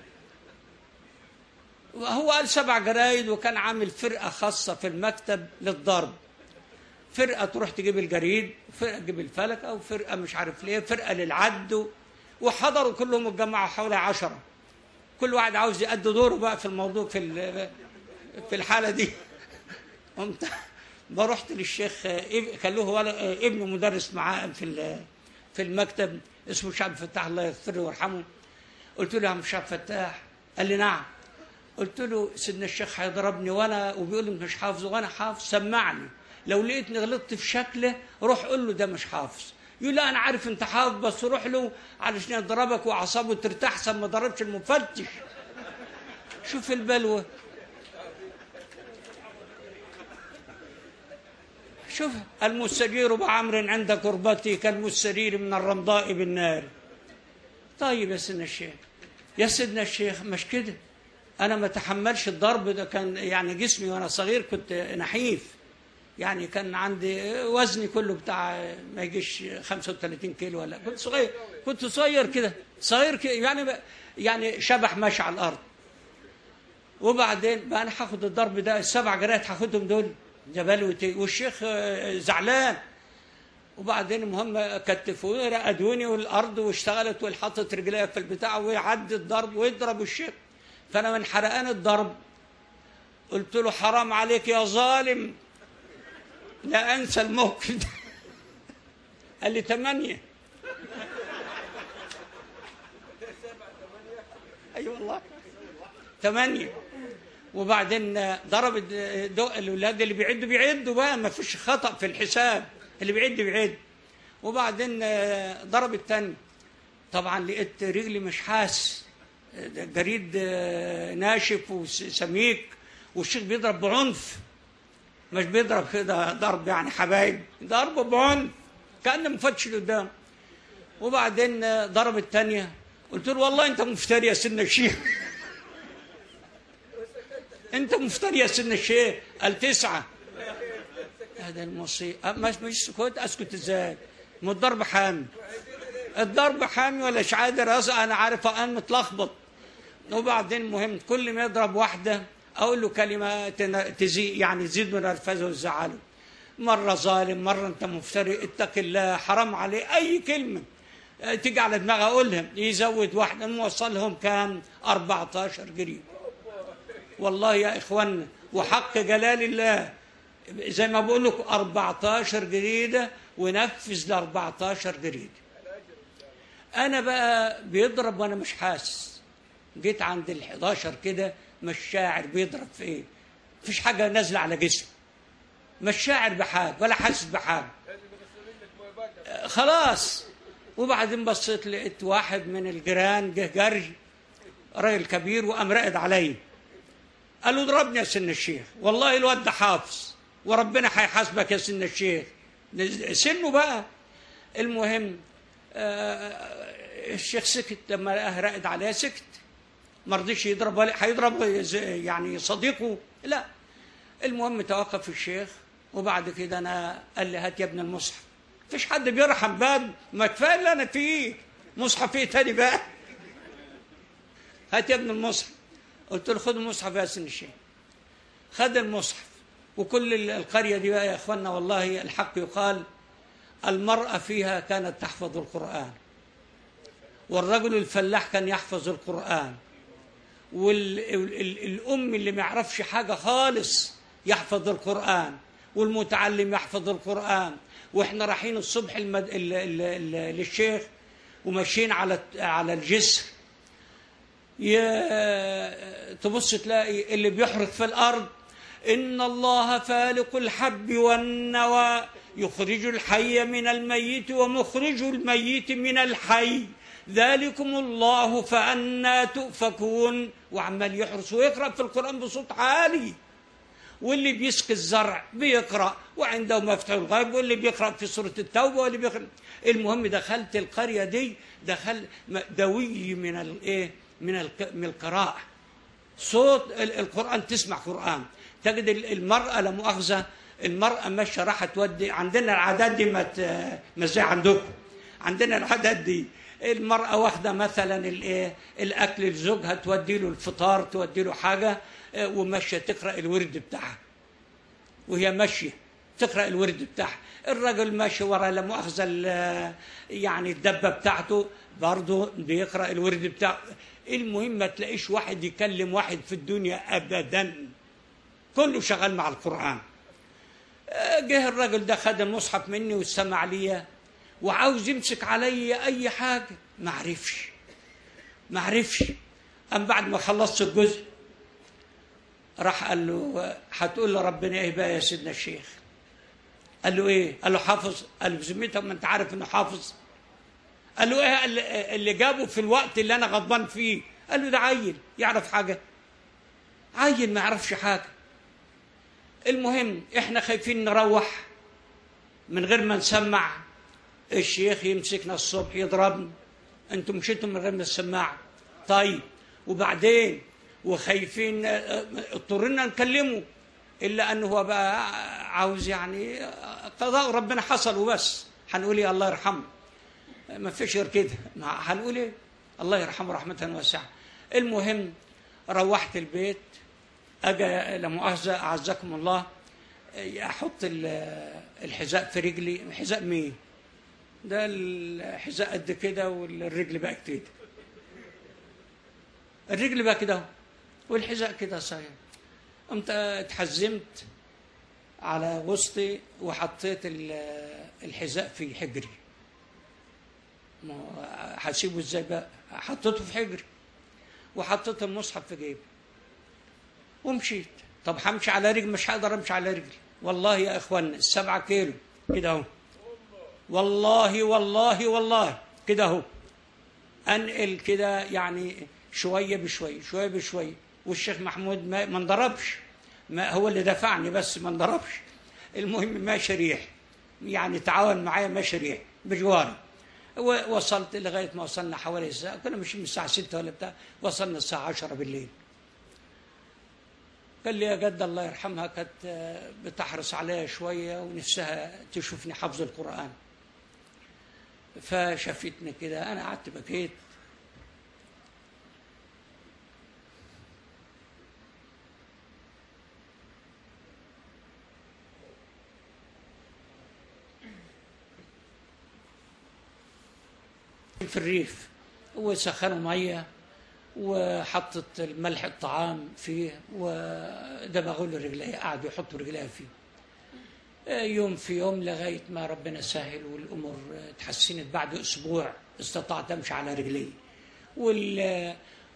هو قال سبع جرايد وكان عامل فرقه خاصه في المكتب للضرب فرقه تروح تجيب الجريد فرقه تجيب الفلكه وفرقه مش عارف ليه فرقه للعد و- وحضروا كلهم اتجمعوا حوالي عشرة كل واحد عاوز يأدي دوره بقى في الموضوع في ال- في الحاله دي قمت برحت للشيخ إب- كان له ول- ابنه مدرس معاه في ال- في المكتب اسمه شعب فتاح الله يغفر له ويرحمه قلت له يا عم شعب فتاح قال لي نعم قلت له سيدنا الشيخ هيضربني وانا وبيقول لي مش حافظ وانا حافظ سمعني لو لقيتني غلطت في شكله روح قول له ده مش حافظ يقول لا انا عارف انت حافظ بس روح له علشان يضربك واعصابه ترتاح احسن ما ضربش المفتش شوف البلوه شوف المستجير بعمر عند كربتي كالمستجير من الرمضاء بالنار طيب يا سيدنا الشيخ يا سيدنا الشيخ مش كده انا ما تحملش الضرب ده كان يعني جسمي وانا صغير كنت نحيف يعني كان عندي وزني كله بتاع ما يجيش 35 كيلو ولا كنت صغير كنت صغير كده صغير كده يعني ب- يعني شبح ماشي على الارض وبعدين بقى انا هاخد الضرب ده السبع جرات هاخدهم دول جبلوتي والشيخ آه، زعلان وبعدين المهم كتفوني رقدوني والارض واشتغلت وحطت رجليها في البتاع ويعدي الضرب ويضرب الشيخ فانا من حرقان الضرب قلت له حرام عليك يا ظالم لا انسى الموقف ده قال لي ثمانيه اي أيوة والله ثمانيه وبعدين ضرب الدو... الاولاد اللي بيعدوا بيعدوا بقى ما فيش خطا في الحساب اللي بيعد بيعد وبعدين آه، ضرب الثاني طبعا لقيت رجلي مش حاس ده جريد آه، ناشف وسميك والشيخ بيضرب بعنف مش بيضرب كده ضرب يعني حبايب ضرب بعنف كأنه مفتش قدام وبعدين آه، ضرب الثانيه قلت له والله انت مفتري يا سيدنا الشيخ انت مفتري يا سيدنا الشيخ قال تسعه هذا المصيبه أه، مش مش سكوت اسكت ازاي ما الضرب حامي الضرب حامي ولا مش قادر أص- انا عارف انا متلخبط وبعدين المهم كل ما يضرب واحده اقول له كلمه تن- تزيد يعني تزيد من الفزه وزعله مره ظالم مره انت مفتري اتق الله حرام عليه اي كلمه أه، تيجي على دماغي اقولها يزود واحده نوصلهم كام 14 جريد والله يا اخوانا وحق جلال الله زي ما بقول لكم 14 جريده ونفذ ل 14 جريده انا بقى بيضرب وانا مش حاسس جيت عند ال 11 كده مش شاعر بيضرب في ايه مفيش حاجه نازله على جسمه مش شاعر بحاجه ولا حاسس بحاجه لازم يغسلوا لك مويه بارده آه، خلاص وبعدين بصيت لقيت واحد من الجيران جه جري راجل كبير وقام راقد عليا قال له اضربني يا سن الشيخ والله الواد ده حافظ وربنا هيحاسبك يا سن الشيخ سنه بقى المهم آه، الشيخ سكت لما لقاه راقد عليها سكت ما رضيش يضرب ولا هيضرب ز- يعني صديقه لا المهم توقف الشيخ وبعد كده انا قال لي هات يا ابن المصحف مفيش حد بيرحم باب ما كفايه اللي انا فيه مصحف ايه تاني بقى هات يا ابن المصحف قلت له خد المصحف يا سن الشيخ خد المصحف وكل ال- القريه دي بقى يا اخوانا والله الحق يقال المراه فيها كانت تحفظ القران والرجل الفلاح كان يحفظ القران والام اللي ما يعرفش حاجه خالص يحفظ القران والمتعلم يحفظ القران واحنا رايحين الصبح المد... ال... ال... ال... للشيخ وماشيين على على الجسر ي... تبص تلاقي اللي بيحرث في الارض ان الله فالق الحب والنوى يخرج الحي من الميت ومخرج الميت من الحي ذلكم الله فأنا تؤفكون وعمال يحرس ويقرأ في القرآن بصوت عالي واللي بيسقي الزرع بيقرأ وعنده مفتاح الغيب واللي بيقرأ في سورة التوبة واللي بيقرأ المهم دخلت القرية دي دخل دوي من الايه من الق- من القراءة صوت ال- القرآن تسمع قرآن تجد ال- المرأة لا مؤاخذة المرأة ماشية راح تودي عندنا العادات دي ما ت- ما زي عندكم عندنا العادات دي المرأة واخدة مثلا الايه الأكل لزوجها تودي له الفطار تودي له حاجة آه، وماشية تقرأ الورد بتاعها وهي ماشية تقرأ الورد بتاعها الرجل ماشي ورا لا مؤاخذة ال- يعني الدبة بتاعته برضه بيقرأ الورد بتاعه المهم ما تلاقيش واحد يكلم واحد في الدنيا أبدا كله شغال مع القرآن آه، جه الراجل ده خد المصحف مني واستمع ليا وعاوز يمسك عليا اي حاجه ما عرفش ما عرفش ام بعد ما خلصت الجزء راح قال له هتقول لربنا ايه بقى يا سيدنا الشيخ قال له ايه قال له حافظ قال له بذمتك ما انت عارف انه حافظ قال له ايه اللي- اللي جابه في الوقت اللي انا غضبان فيه قال له ده عيل يعرف حاجه عيل ما يعرفش حاجه المهم احنا خايفين نروح من غير ما نسمع الشيخ يمسكنا الصبح يضربنا انتم مشيتوا من غير ما السماعه طيب وبعدين وخايفين اه، اضطرينا نكلمه الا انه هو بقى عاوز يعني اه، قضاء ربنا حصل وبس هنقول ايه الله يرحمه ما فيش غير كده ما هنقول ايه الله يرحمه رحمه واسعه المهم روحت البيت اجي لا مؤاخذه اعزكم الله احط ال- الحذاء في رجلي حذاء مين ده الحذاء قد كده والرجل بقى كده الرجل بقى كده والحذاء كده صحيح قمت اتحزمت على وسطي وحطيت ال- الحذاء في حجري ما هو هسيبه ازاي بقى حطيته في حجري وحطيت المصحف في جيبي ومشيت طب همشي على رجلي مش هقدر امشي على رجلي والله يا اخوانا السبعة كيلو كده اهو والله والله والله كده اهو انقل كده يعني شويه بشويه شويه بشويه والشيخ محمود ما ما انضربش ما هو اللي دفعني بس ما انضربش المهم ماشي ريح يعني تعاون معايا ماشي ريح بجواري و- وصلت لغايه ما وصلنا حوالي الساعه كنا ماشيين من الساعه 6 ولا بتاع وصلنا الساعه 10 بالليل قال لي يا جد الله يرحمها كانت آه، بتحرص عليا شويه ونفسها تشوفني حافظ القران فشافتني كده انا قعدت بكيت في الريف وسخنوا ميه وحطت الملح الطعام فيه ودبغوا له رجليه قعدوا يحطوا رجليه فيه يوم في يوم لغايه ما ربنا سهل والامور تحسنت بعد اسبوع استطعت امشي على رجلي وال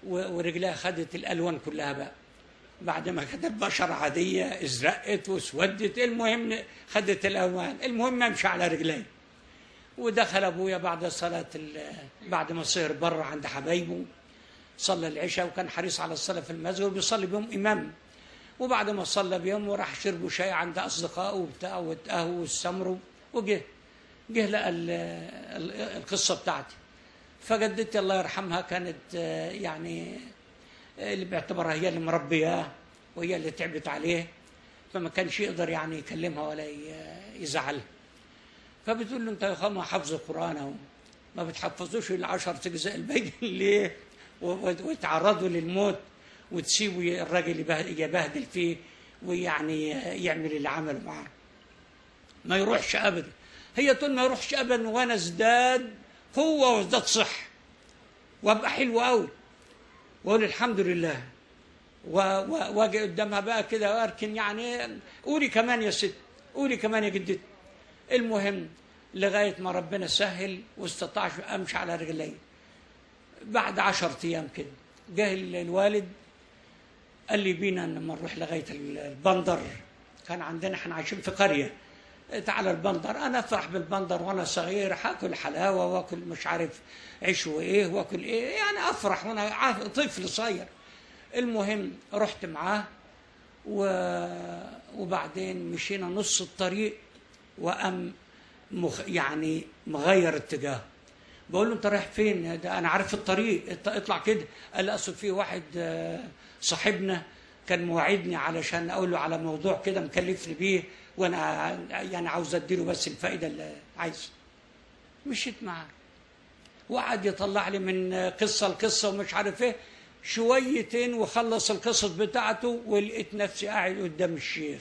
و- ورجلها خدت الالوان كلها بقى بعد ما كانت البشرة عادية ازرقت واسودت المهم خدت الالوان المهم امشي على رجلي ودخل ابويا بعد صلاة ال- بعد ما صهر بره عند حبايبه صلى العشاء وكان حريص على الصلاة في المسجد وبيصلي بيهم إمام وبعد ما صلى بيهم وراح شربوا شاي عند أصدقائه وبتاع واتقهوا واستمروا وجه جه لقى ال- ال- القصة بتاعتي فجدتي الله يرحمها كانت آه، يعني آه، اللي باعتبارها هي اللي مربياه وهي اللي تعبت عليه فما كانش يقدر يعني يكلمها ولا ي- يزعلها فبتقول له انت يا خالد حافظ القران اهو ما بتحفظوش الا 10 اجزاء الباقي ليه؟ و- و- وتعرضوا للموت وتسيبوا الراجل يبه- يبهدل فيه ويعني يعمل اللي عمله معاه ما يروحش ابدا هي تقول ما يروحش ابدا وانا ازداد قوه وازداد صحه وابقى حلو قوي واقول الحمد لله و- و- واجي قدامها بقى كده واركن يعني قولي كمان يا ست قولي كمان يا جدتي المهم لغايه ما ربنا سهل واستطاع امشي على رجلي بعد عشرة ايام كده جه ال- الوالد قال لي بينا لما نروح لغايه ال- البندر كان عندنا احنا عايشين في قريه تعالى البندر انا افرح بالبندر وانا صغير هاكل حلاوه واكل مش عارف عيش وايه واكل ايه يعني افرح وانا عارف- طفل صغير المهم رحت معاه و... وبعدين مشينا نص الطريق وأم مخ... يعني مغير اتجاه بقول له انت رايح فين ده انا عارف الطريق اط- اطلع كده قال لي اصل في واحد آه، صاحبنا كان مواعدني علشان اقول له على موضوع كده مكلفني بيه وانا ع- يعني عاوز اديله بس الفائده اللي عايزها مشيت معاه وقعد يطلع لي من قصه لقصه ومش عارف ايه شويتين وخلص القصص بتاعته ولقيت نفسي قاعد قدام الشيخ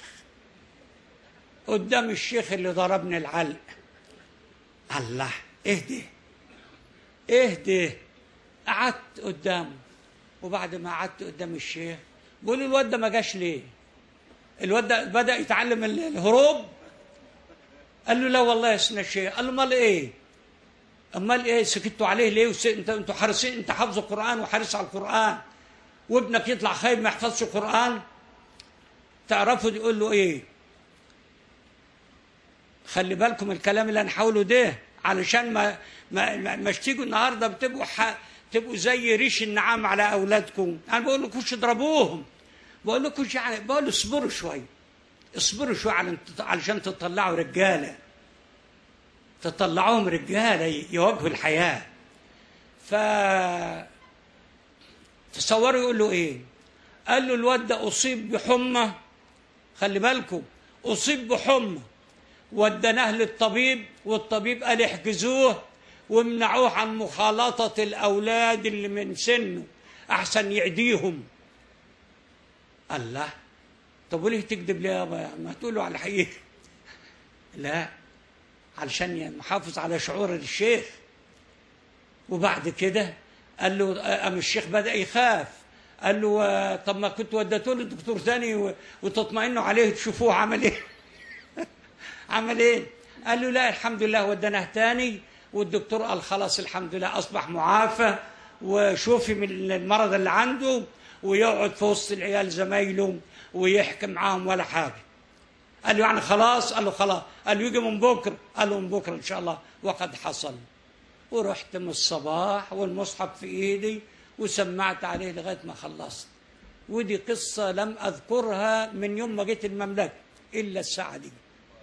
قدام الشيخ اللي ضربني العلق الله اهدي اهدي قعدت قدامه وبعد ما قعدت قدام الشيخ بقول له الواد ده ما جاش ليه الواد ده بدا يتعلم ال- الهروب قال له لا والله يا سيدنا الشيخ قال له امال ايه امال ايه سكتوا عليه ليه وس... انت انتوا حارسين انت حافظ القران وحارس على القران وابنك يطلع خايب ما يحفظش القران تعرفوا يقول له ايه خلي بالكم الكلام اللي هنحاوله ده علشان ما ما ما- مش تيجوا النهارده بتبقوا ح... تبقوا زي ريش النعام على اولادكم انا بقول لكمش اضربوهم بقول لكم يعني بقول اصبروا شويه اصبروا شويه على علشان تطلعوا رجاله تطلعوهم رجاله يواجهوا الحياه ف تصوروا يقول له ايه قال له الواد ده اصيب بحمى خلي بالكم اصيب بحمى ودناه للطبيب والطبيب قال احجزوه وامنعوه عن مخالطة الأولاد اللي من سنه أحسن يعديهم الله طب وليه تكذب ليه يابا ما تقولوا على الحقيقة لا علشان محافظ على شعور الشيخ وبعد كده قال له قام الشيخ بدأ يخاف قال له آه، طب ما كنت وديته له دكتور ثاني و- وتطمئنوا عليه تشوفوه عمل ايه عمل ايه قال له لا الحمد لله ودناه تاني والدكتور قال خلاص الحمد لله اصبح معافى وشوفي من المرض اللي عنده ويقعد في وسط العيال زمايله ويحكي معاهم ولا حاجه قال له يعني خلاص قال له خلاص قال له يجي من بكره قال له من بكره ان شاء الله وقد حصل ورحت من الصباح والمصحف في ايدي وسمعت عليه لغايه ما خلصت ودي قصه لم اذكرها من يوم ما جيت المملكه الا الساعه دي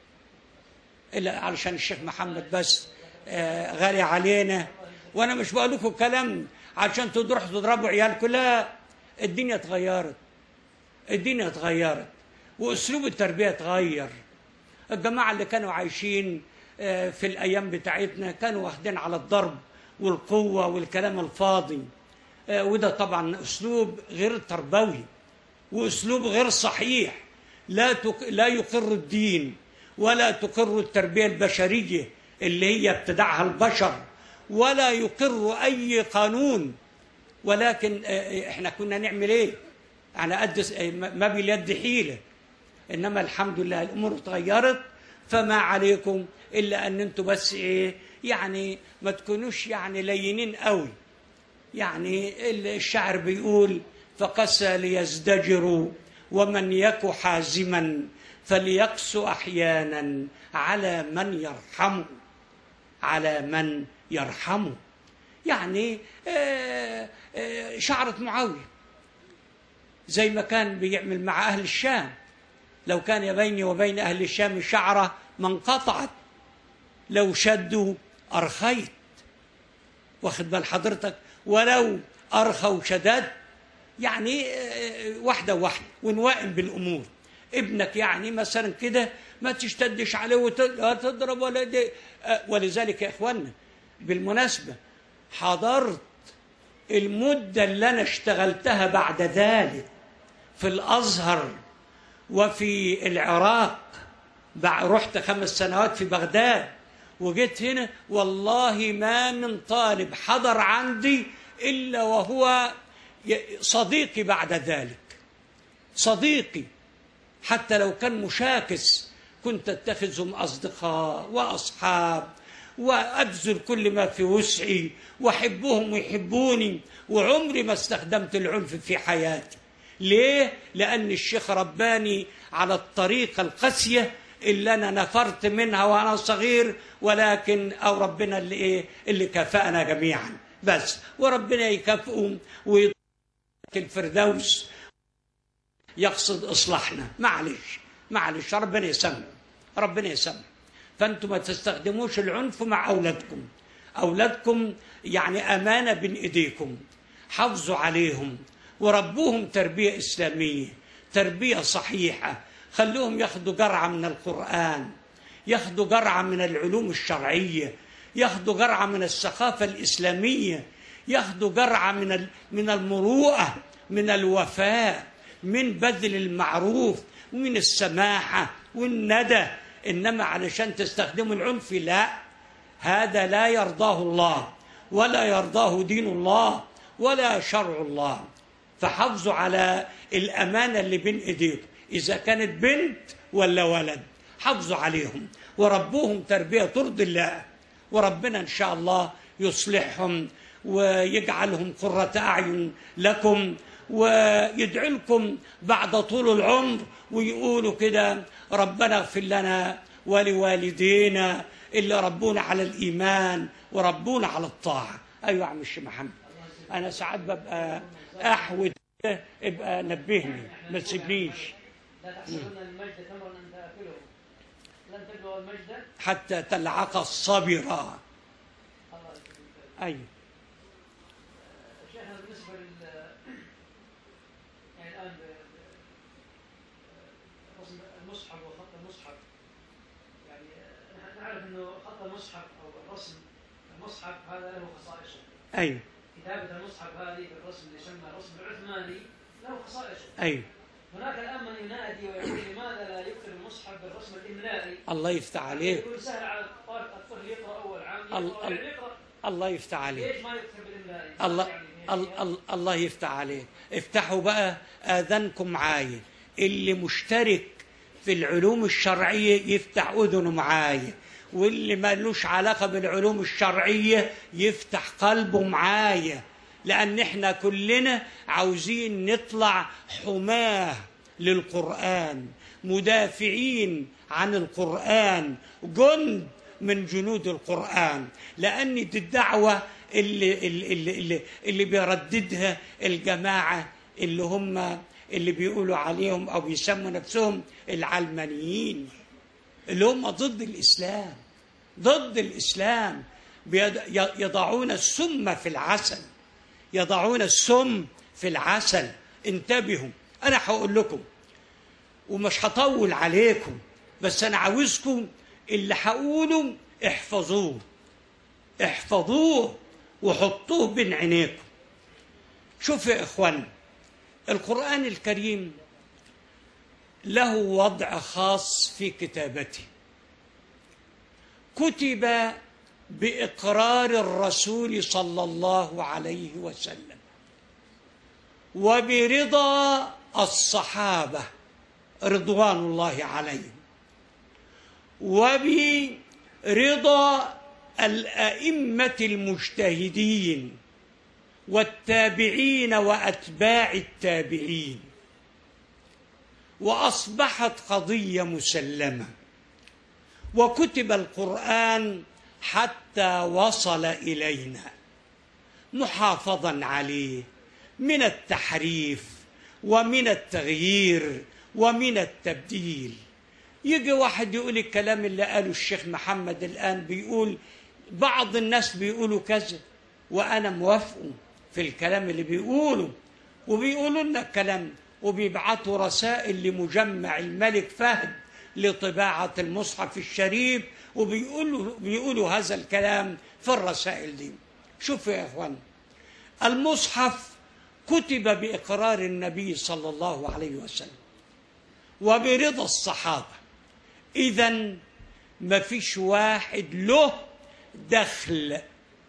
الا علشان الشيخ محمد بس آه، غالي علينا وانا مش بقول لكم كلام عشان تروحوا تضربوا عيالكم لا الدنيا اتغيرت الدنيا اتغيرت واسلوب التربيه اتغير الجماعه اللي كانوا عايشين آه، في الايام بتاعتنا كانوا واخدين على الضرب والقوه والكلام الفاضي آه، وده طبعا اسلوب غير تربوي واسلوب غير صحيح لا تق... لا يقر الدين ولا تقر التربيه البشريه اللي هي ابتدعها البشر ولا يقر اي قانون ولكن آه، احنا كنا نعمل ايه على قد س- آه، ما باليد حيله انما الحمد لله الامور اتغيرت فما عليكم الا ان انتم بس ايه يعني ما تكونوش يعني لينين قوي يعني الشعر بيقول فقسى ليزدجروا ومن يك حازما فليقس احيانا على من يرحمه على من يرحمه يعني آه، آه، شعرة معاوية زي ما كان بيعمل مع أهل الشام لو كان بيني وبين أهل الشام شعرة ما انقطعت لو شدوا أرخيت واخد بال حضرتك ولو أرخوا شداد يعني آه، واحدة واحدة ونوائم بالأمور ابنك يعني مثلا كده ما تشتدش عليه وتضرب ولا دي آه، ولذلك يا إخوانا بالمناسبة حضرت المدة اللي أنا اشتغلتها بعد ذلك في الأزهر وفي العراق بع- رحت خمس سنوات في بغداد وجيت هنا والله ما من طالب حضر عندي إلا وهو ي- صديقي بعد ذلك صديقي حتى لو كان مشاكس كنت اتخذهم اصدقاء واصحاب وابذل كل ما في وسعي واحبهم ويحبوني وعمري ما استخدمت العنف في حياتي ليه لان الشيخ رباني على الطريقه القاسيه اللي انا نفرت منها وانا صغير ولكن او ربنا اللي ايه اللي كافانا جميعا بس وربنا يكافئهم ويطلق الفردوس يقصد اصلاحنا معلش معلش ربنا يسامح ربنا يسامح فانتم ما تستخدموش العنف مع اولادكم اولادكم يعني امانه بين ايديكم حافظوا عليهم وربوهم تربيه اسلاميه تربيه صحيحه خلوهم ياخدوا جرعه من القران ياخدوا جرعه من العلوم الشرعيه ياخدوا جرعه من الثقافه الاسلاميه ياخدوا جرعه من ال- من المروءه من الوفاء من بذل المعروف ومن السماحه والندى انما علشان تستخدموا العنف لا هذا لا يرضاه الله ولا يرضاه دين الله ولا شرع الله فحافظوا على الامانه اللي بين ايديكم اذا كانت بنت ولا ولد حافظوا عليهم وربوهم تربيه ترضي الله وربنا ان شاء الله يصلحهم ويجعلهم قرة أعين لكم ويدعي لكم بعد طول العمر ويقولوا كده ربنا اغفر لنا ولوالدينا اللي ربونا على الإيمان وربونا على الطاعة أيوة يا عم الشيخ محمد أنا ساعات ببقى أحود كده، ابقى نبهني ما تسيبنيش لا تحسبن المجد تمرا ان تاكله لن تبلغ المجد حتى تلعق الصبر الله يكفيك أيوة شيخنا بالنسبه لل يعني الان ب- ب- رسم المصحف وخط المصحف يعني نحن نعرف انه خط المصحف او الرسم المصحف هذا له خصائصه أيوة كتابه المصحف هذه بالرسم اللي يسمى الرسم العثماني له خصائصه أيوة هناك الان من ينادي ويقول لماذا لا يكتب المصحف بالرسم الاملائي الله يفتح عليك يقول سهل على الطالب الطفل يقرا اول عام ال- يقرا ال- يعني يقرا الله يفتح عليك ليش ما يكتب بالاملائي؟ الله يعني ال- ال- الله يفتح عليك افتحوا بقى اذانكم معايا اللي مشترك في العلوم الشرعيه يفتح اذنه معايا واللي مالوش علاقه بالعلوم الشرعيه يفتح قلبه معايا لان احنا كلنا عاوزين نطلع حماه للقران مدافعين عن القران جند من جنود القرآن لأن دي الدعوة اللي, اللي, اللي, اللي, اللي بيرددها الجماعة اللي هم اللي بيقولوا عليهم أو بيسموا نفسهم العلمانيين اللي هم ضد الإسلام ضد الإسلام بيض- يضعون السم في العسل يضعون السم في العسل انتبهوا أنا هقول لكم ومش هطول عليكم بس انا عاوزكم اللي هقوله احفظوه احفظوه وحطوه بين عينيكم شوف يا اخوان القران الكريم له وضع خاص في كتابته كتب باقرار الرسول صلى الله عليه وسلم وبرضا الصحابه رضوان الله عليهم وبرضا الأئمة المجتهدين والتابعين واتباع التابعين واصبحت قضيه مسلمه وكتب القران حتى وصل الينا محافظا عليه من التحريف ومن التغيير ومن التبديل يجي واحد يقول الكلام اللي قاله الشيخ محمد الآن بيقول بعض الناس بيقولوا كذا وأنا موافقه في الكلام اللي بيقوله وبيقولوا لنا الكلام وبيبعتوا رسائل لمجمع الملك فهد لطباعة المصحف الشريف وبيقولوا بيقولوا هذا الكلام في الرسائل دي شوفوا يا اخوان المصحف كتب باقرار النبي صلى الله عليه وسلم وبرضا الصحابه اذا ما فيش واحد له دخل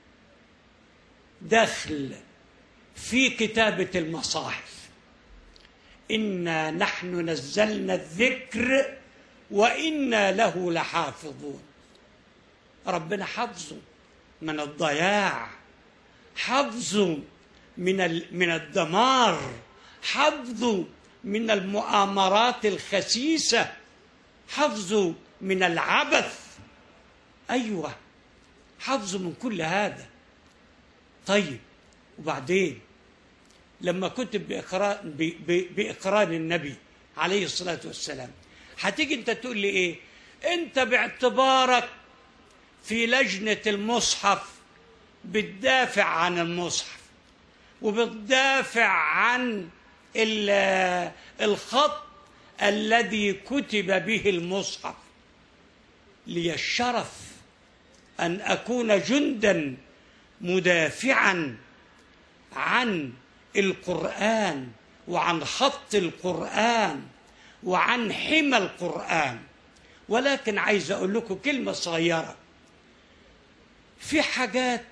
دخل في كتابه المصاحف انا نحن نزلنا الذكر وانا له لحافظون ربنا حفظه من الضياع حفظه من ال- من الدمار حفظه من المؤامرات الخسيسه حفظه من العبث ايوه حفظه من كل هذا طيب وبعدين لما كتب بإقرار, ب- ب- بإقرار النبي عليه الصلاة والسلام هتيجي انت تقول لي ايه انت باعتبارك في لجنة المصحف بتدافع عن المصحف وبتدافع عن ال- الخط الذي كتب به المصحف لي الشرف أن أكون جندا مدافعا عن القرآن وعن خط القرآن وعن حمى القرآن ولكن عايز أقول لكم كلمة صغيرة في حاجات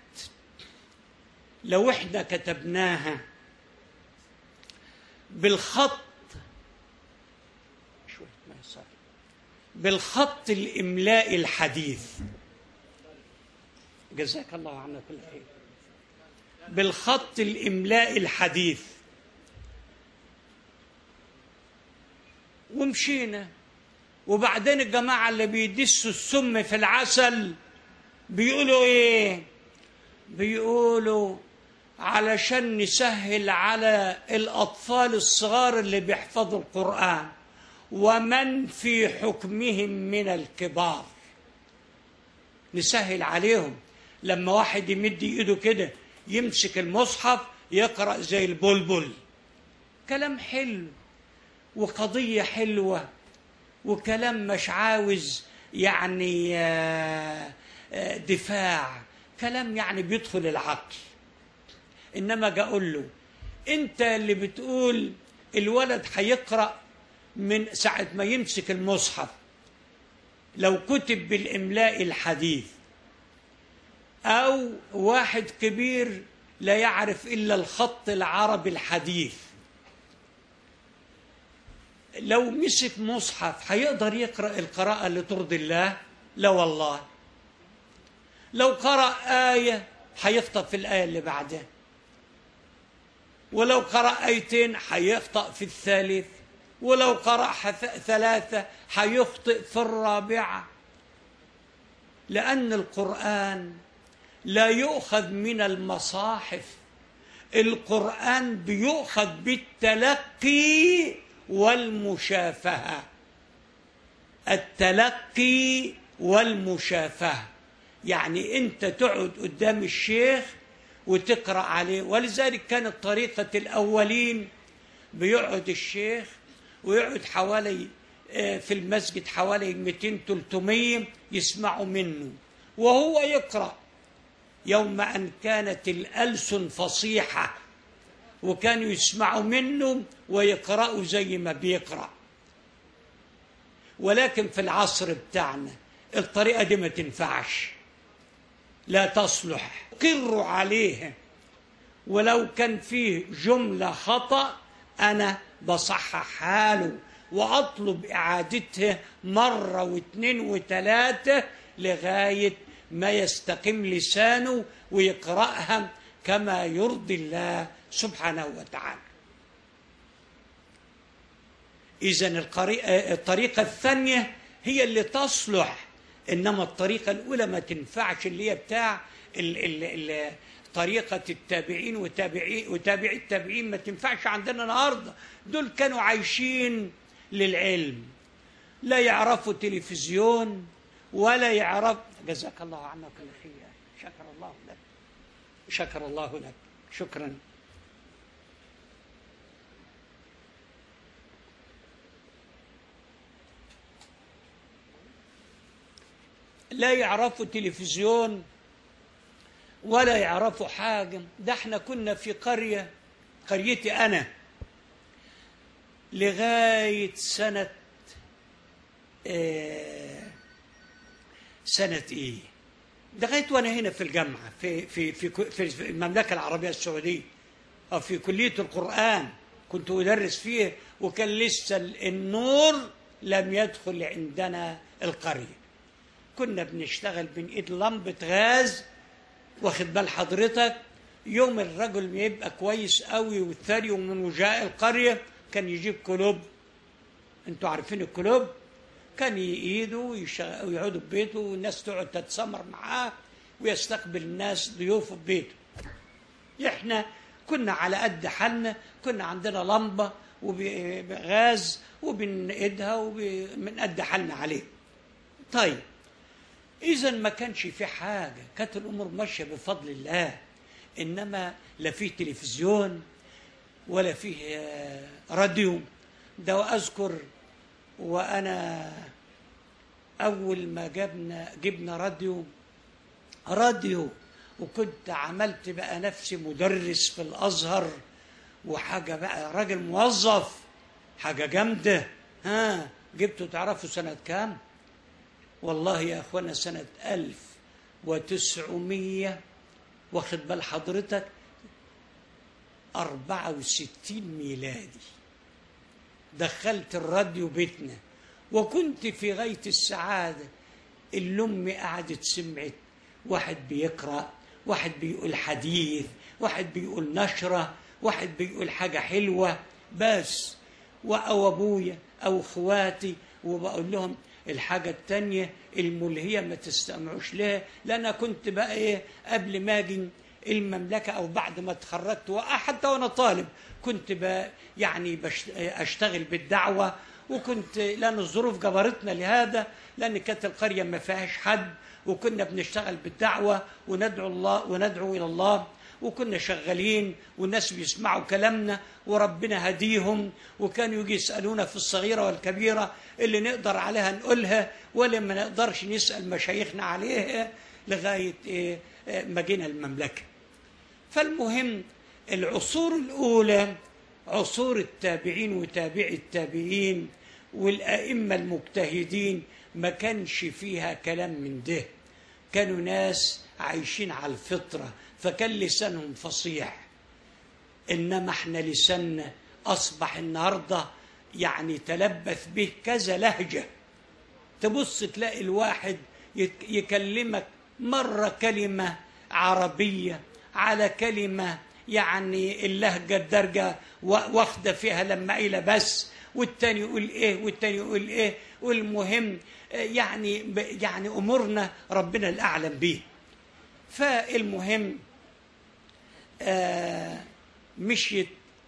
لو احنا كتبناها بالخط شوية ما يصير. بالخط الإملاء الحديث جزاك الله عنا كل خير بالخط الإملاء الحديث ومشينا وبعدين الجماعة اللي بيدسوا السم في العسل بيقولوا ايه بيقولوا علشان نسهل على الأطفال الصغار اللي بيحفظوا القرآن ومن في حكمهم من الكبار نسهل عليهم لما واحد يمد ايده كده يمسك المصحف يقرأ زي البلبل كلام حلو وقضية حلوة وكلام مش عاوز يعني آه، آه، دفاع كلام يعني بيدخل العقل انما اجي اقول له انت اللي بتقول الولد هيقرا من ساعه ما يمسك المصحف لو كتب بالاملاء الحديث او واحد كبير لا يعرف الا الخط العربي الحديث لو مسك مصحف هيقدر يقرا القراءه اللي ترضي الله لا والله لو قرأ آية هيخطأ في الآية اللي بعدها ولو قرأ آيتين هيخطأ في الثالث ولو قرأ حث- ثلاثة هيخطئ في الرابعة لأن القرآن لا يؤخذ من المصاحف القرآن بيؤخذ بالتلقي والمشافهة التلقي والمشافهة يعني انت تقعد قدام الشيخ وتقرا عليه ولذلك كانت طريقه الاولين بيقعد الشيخ ويقعد حوالي آه، في المسجد حوالي 200 300 يسمعوا منه وهو يقرا يوم ان كانت الالسن فصيحه وكانوا يسمعوا منه ويقرأوا زي ما بيقرأ ولكن في العصر بتاعنا الطريقة دي ما تنفعش لا تصلح قروا عليها ولو كان فيه جملة خطأ أنا بصحح حاله وأطلب إعادتها مرة واثنين وثلاثة لغاية ما يستقيم لسانه ويقرأها كما يرضي الله سبحانه وتعالى إذا الطريقة الثانية هي اللي تصلح إنما الطريقة الأولى ما تنفعش اللي هي بتاع ال ال ال طريقة التابعين وتابعي وتابعي التابعين ما تنفعش عندنا النهاردة دول كانوا عايشين للعلم لا يعرفوا تلفزيون ولا يعرف جزاك الله عنا كل خير شكر الله لك شكر الله لك شكرا لا يعرفوا تلفزيون ولا يعرفوا حاجة ده احنا كنا في قرية قريتي أنا لغاية سنة آه سنة إيه؟ لغاية وأنا هنا في الجامعة في في في في, في المملكة العربية السعودية أو في كلية القرآن كنت أدرس فيه وكان لسه النور لم يدخل عندنا القرية كنا بنشتغل بنقيد لمبة غاز واخد بال حضرتك يوم الرجل يبقى كويس قوي والثري ومن وجاء القرية كان يجيب كلوب انتوا عارفين الكلوب كان يقيده ويقعدوا في بيته والناس تقعد تتسمر معاه ويستقبل الناس ضيوفه في بيته احنا كنا على قد حالنا كنا عندنا لمبة وغاز وبنقيدها ومن قد حالنا عليه طيب إذا ما كانش في حاجة كانت الأمور ماشية بفضل الله إنما لا فيه تلفزيون ولا فيه راديو ده وأذكر وأنا أول ما جبنا جبنا راديو راديو وكنت عملت بقى نفسي مدرس في الأزهر وحاجة بقى راجل موظف حاجة جامدة ها جبته تعرفوا سنة كام؟ والله يا أخوانا سنة ألف وتسعمية واخد بال حضرتك أربعة وستين ميلادي دخلت الراديو بيتنا وكنت في غاية السعادة اللي أمي قعدت سمعت واحد بيقرأ واحد بيقول حديث واحد بيقول نشرة واحد بيقول حاجة حلوة بس أو أبويا أو إخواتي وبقول لهم الحاجة التانية الملهية ما تستمعوش لها لأن كنت بقى إيه قبل ما أجي المملكة أو بعد ما اتخرجت وحتى وأنا طالب كنت بقى يعني بشت... أشتغل بالدعوة وكنت لأن الظروف جبرتنا لهذا لأن كانت القرية ما فيهاش حد وكنا بنشتغل بالدعوة وندعو الله وندعو إلى الله وكنا شغالين والناس بيسمعوا كلامنا وربنا هديهم وكانوا يجي يسألونا في الصغيرة والكبيرة اللي نقدر عليها نقولها ولا ما نقدرش نسأل مشايخنا عليها لغاية إيه ما جينا المملكة فالمهم العصور الأولى عصور التابعين وتابعي التابعين والأئمة المجتهدين ما كانش فيها كلام من ده كانوا ناس عايشين على الفطرة فكان لسانهم فصيح إنما احنا لساننا أصبح النهاردة يعني تلبث به كذا لهجة تبص تلاقي الواحد يكلمك مرة كلمة عربية على كلمة يعني اللهجة الدرجة واخدة فيها لما قيلة بس والتاني يقول ايه والتاني يقول ايه والمهم يعني يعني امورنا ربنا الاعلم به فالمهم آه مشيت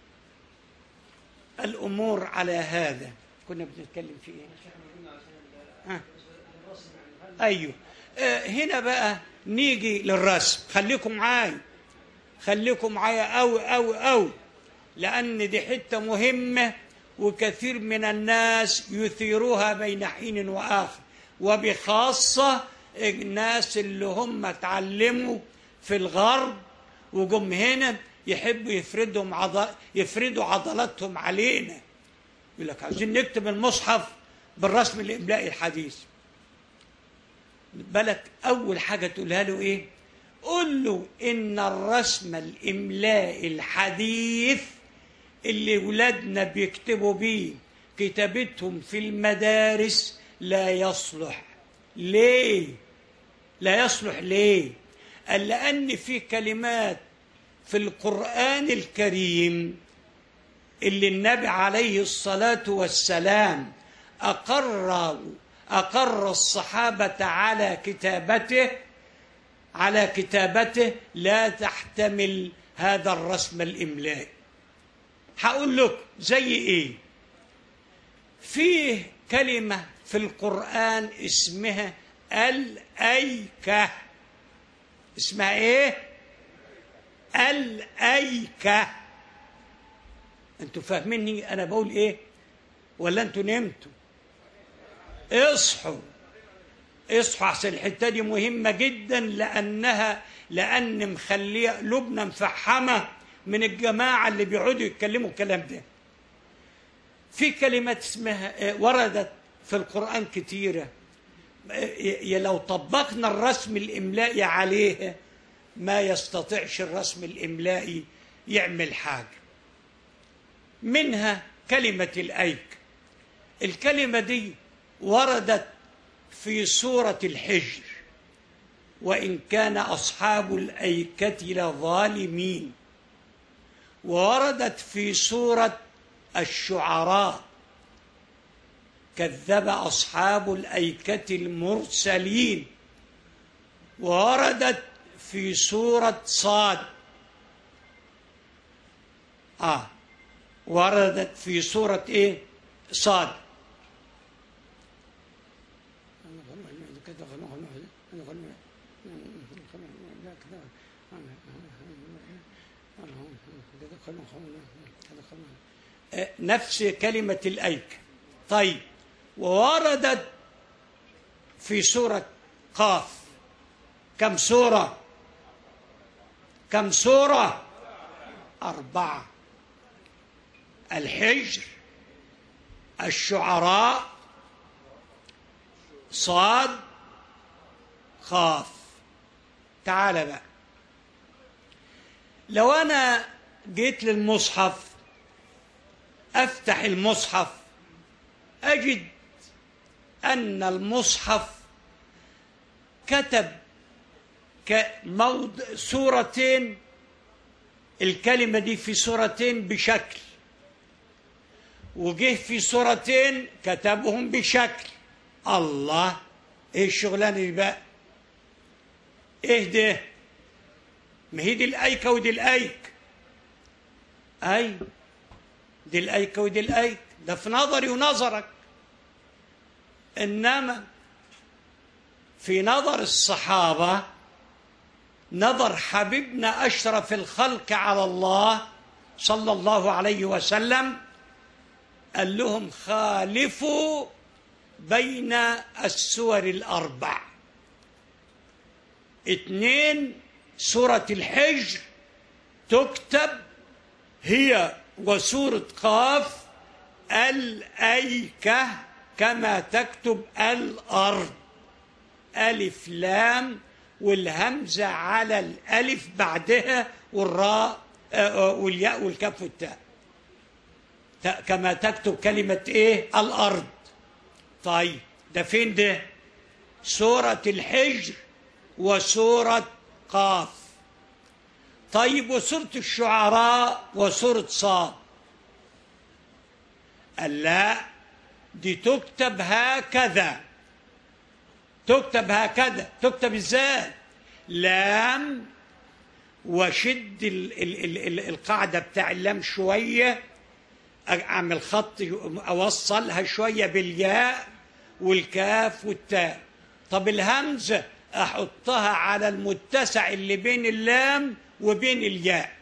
الامور على هذا كنا بنتكلم في ايه آه. ايوه آه هنا بقى نيجي للرسم خليكم معايا خليكم معايا قوي قوي قوي لان دي حته مهمه وكثير من الناس يثيروها بين حين واخر وبخاصه الناس اللي هم اتعلموا في الغرب وجم هنا يحبوا يفردوا عضل يفردوا عضلاتهم علينا يقول لك عايزين نكتب المصحف بالرسم الاملائي الحديث بالك اول حاجه تقولها له ايه قل له ان الرسم الاملائي الحديث اللي ولادنا بيكتبوا بيه كتابتهم في المدارس لا يصلح ليه لا يصلح ليه قال لان في كلمات في القرآن الكريم اللي النبي عليه الصلاة والسلام أقر أقر الصحابة على كتابته على كتابته لا تحتمل هذا الرسم الإملائي هقول لك زي إيه فيه كلمة في القرآن اسمها الأيكة اسمها إيه الأيكة انتوا فاهميني انا بقول ايه ولا انتوا نمتوا اصحوا اصحوا عشان الحته دي مهمه جدا لانها لان مخليه قلوبنا مفحمه من الجماعه اللي بيقعدوا يتكلموا الكلام ده في كلمات اسمها آه، وردت في القران كتيره آه، ي- لو طبقنا الرسم الاملائي عليها ما يستطيعش الرسم الاملائي يعمل حاجه منها كلمة الأيك الكلمة دي وردت في سورة الحجر وإن كان أصحاب الأيكة لظالمين ووردت في سورة الشعراء كذب أصحاب الأيكة المرسلين ووردت في سورة صاد آه وردت في سورة إيه؟ صاد آه، نفس كلمة الأيك طيب ووردت في سورة قاف كم سورة كم سورة أربعة الحجر الشعراء صاد خاف تعال بقى لو انا جيت للمصحف افتح المصحف اجد ان المصحف كتب كموضع سورتين الكلمه دي في سورتين بشكل وجه في سورتين كتبهم بشكل الله ايه الشغلانه دي بقى ايه ده ما هي دي الايكه ودي الايك اي دي الايكه ودي الايك ده في نظري ونظرك انما في نظر الصحابه نظر حبيبنا اشرف الخلق على الله صلى الله عليه وسلم قال لهم خالفوا بين السور الاربع اثنين سوره الحجر تكتب هي وسوره قاف الايكه كما تكتب الارض الف لام والهمزه على الالف بعدها والراء آه، آه، والياء والكاف والتاء ت- كما تكتب كلمة إيه؟ الأرض طيب ده فين ده؟ سورة الحجر وسورة قاف طيب وسورة الشعراء وسورة صاد قال لا دي تكتب هكذا تكتب هكذا تكتب ازاي لام وشد ال ال ال ال القاعدة بتاع اللام شوية اعمل خط اوصلها شويه بالياء والكاف والتاء طب الهمزه احطها على المتسع اللي بين اللام وبين الياء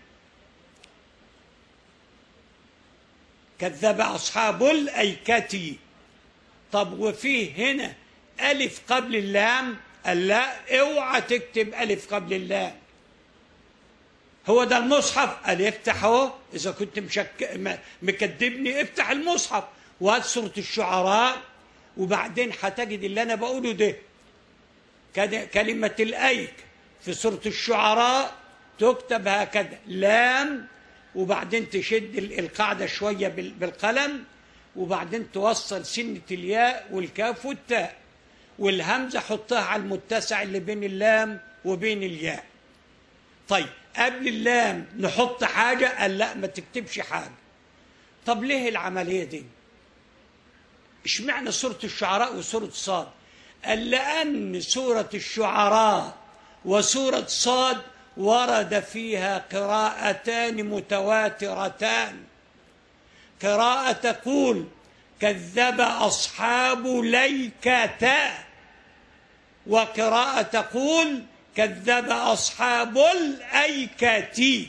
كذب اصحاب الايكه طب وفيه هنا الف قبل اللام قال لا اوعى تكتب الف قبل اللام هو ده المصحف قال افتح اهو اذا كنت مشك... م- مكدبني افتح المصحف وهات سوره الشعراء وبعدين هتجد اللي انا بقوله ده كد- كلمه الايك في سوره الشعراء تكتب هكذا لام وبعدين تشد ال- القاعده شويه بال- بالقلم وبعدين توصل سنه الياء والكاف والتاء والهمزه حطها على المتسع اللي بين اللام وبين الياء طيب قبل اللام نحط حاجة قال لا ما تكتبش حاجة طب ليه العملية دي اشمعنى سورة الشعراء وسورة صاد قال لأن سورة الشعراء وسورة صاد ورد فيها قراءتان متواترتان قراءة تقول كذب أصحاب ليكة وقراءة تقول كذب أصحاب الأيكة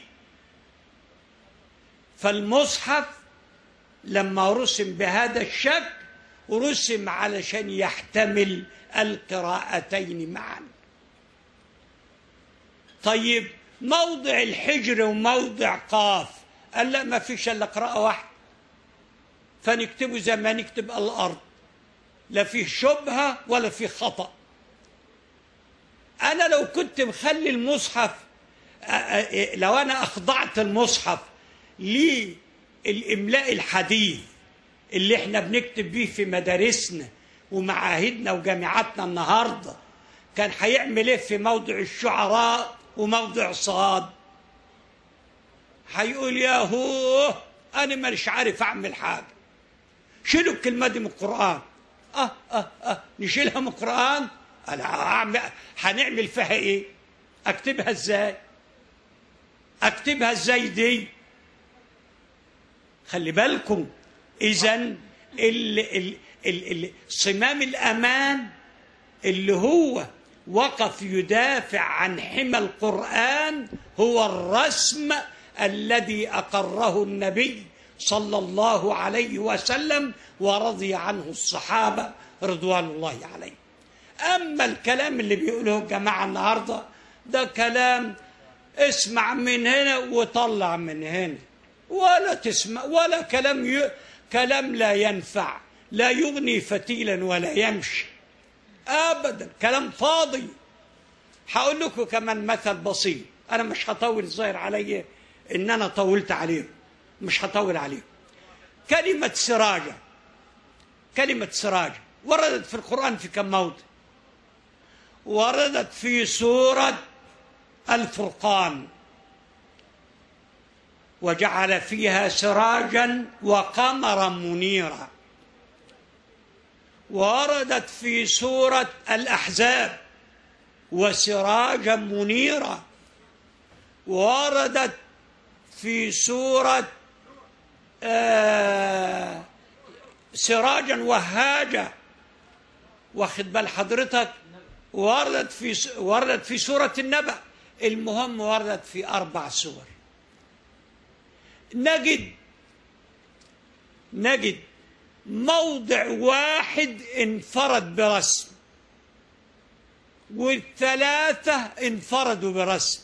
فالمصحف لما رسم بهذا الشكل رسم علشان يحتمل القراءتين معا طيب موضع الحجر وموضع قاف قال لا ما فيش الا قراءه واحده فنكتبه زي ما نكتب الارض لا فيه شبهه ولا فيه خطأ انا لو كنت مخلي المصحف آه، آه، لو انا اخضعت المصحف للاملاء الحديث اللي احنا بنكتب بيه في مدارسنا ومعاهدنا وجامعاتنا النهارده كان هيعمل ايه في موضع الشعراء وموضع صاد هيقول يا هو انا مش عارف اعمل حاجه شيلوا الكلمه دي من القران اه اه اه نشيلها من القران انا هعمل هنعمل فيها ايه اكتبها ازاي اكتبها ازاي دي خلي بالكم اذا ال- ال- ال- ال- صمام الامان اللي هو وقف يدافع عن حمى القران هو الرسم الذي اقره النبي صلى الله عليه وسلم ورضي عنه الصحابه رضوان الله عليهم اما الكلام اللي بيقوله الجماعه النهارده ده كلام اسمع من هنا وطلع من هنا ولا تسمع ولا كلام ي... كلام لا ينفع لا يغني فتيلا ولا يمشي ابدا كلام فاضي هقول لكم كمان مثل بسيط انا مش هطول الظاهر علي ان انا طولت عليهم مش هطول عليهم كلمه سراجه كلمه سراجه وردت في القران في كم موضع وردت في سوره الفرقان وجعل فيها سراجا وقمرا منيرا وردت في سوره الاحزاب وسراجا منيرا وردت في سوره آه سراجا وهاجا واخد بال حضرتك وردت في وردت في سوره النبأ المهم وردت في اربع سور نجد نجد موضع واحد انفرد برسم والثلاثة انفردوا برسم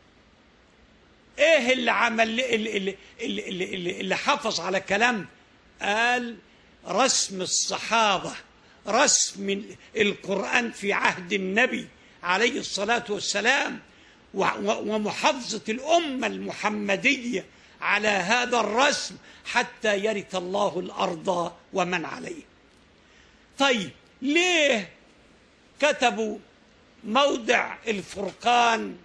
ايه اللي عمل اللي, اللي, اللي, اللي, اللي حافظ على كلام قال رسم الصحابة رسم القرآن في عهد النبي عليه الصلاة والسلام ومحافظة الأمة المحمدية على هذا الرسم حتى يرث الله الارض ومن عليه طيب ليه كتبوا موضع الفرقان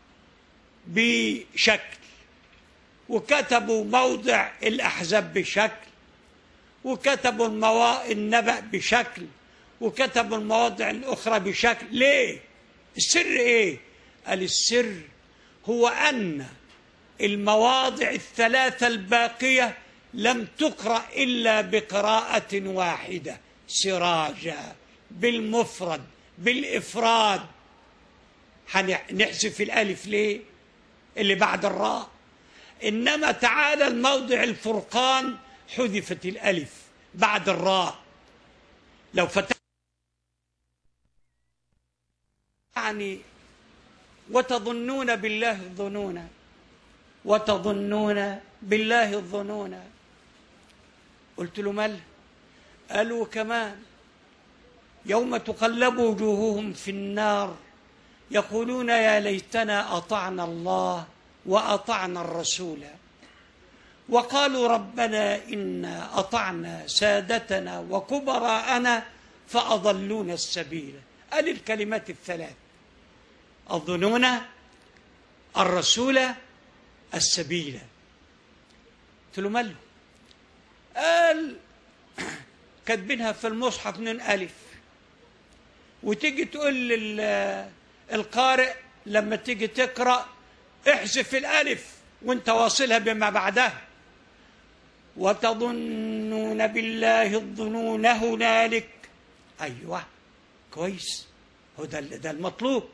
بشكل وكتبوا موضع الاحزاب بشكل وكتبوا الموا... النبأ بشكل وكتبوا المواضع الاخرى بشكل ليه السر ايه قال السر هو ان المواضع الثلاثة الباقية لم تقرأ إلا بقراءة واحدة سراجا بالمفرد بالإفراد هنحذف الألف ليه اللي بعد الراء إنما تعالى الموضع الفرقان حذفت الألف بعد الراء لو فتح يعني وتظنون بالله الظنون وتظنون بالله الظنون قلت له مال قالوا كمان يوم تقلب وجوههم في النار يقولون يا ليتنا اطعنا الله واطعنا الرسول وقالوا ربنا انا اطعنا سادتنا وكبراءنا فاضلونا السبيل قال الكلمات الثلاث الظنون الرسول السبيل قلت له ماله قال كاتبينها في المصحف من ألف وتيجي تقول لل- القارئ لما تيجي تقرأ احذف الألف وانت واصلها بما بعدها وتظنون بالله الظنون هنالك أيوة كويس هو ده ده المطلوب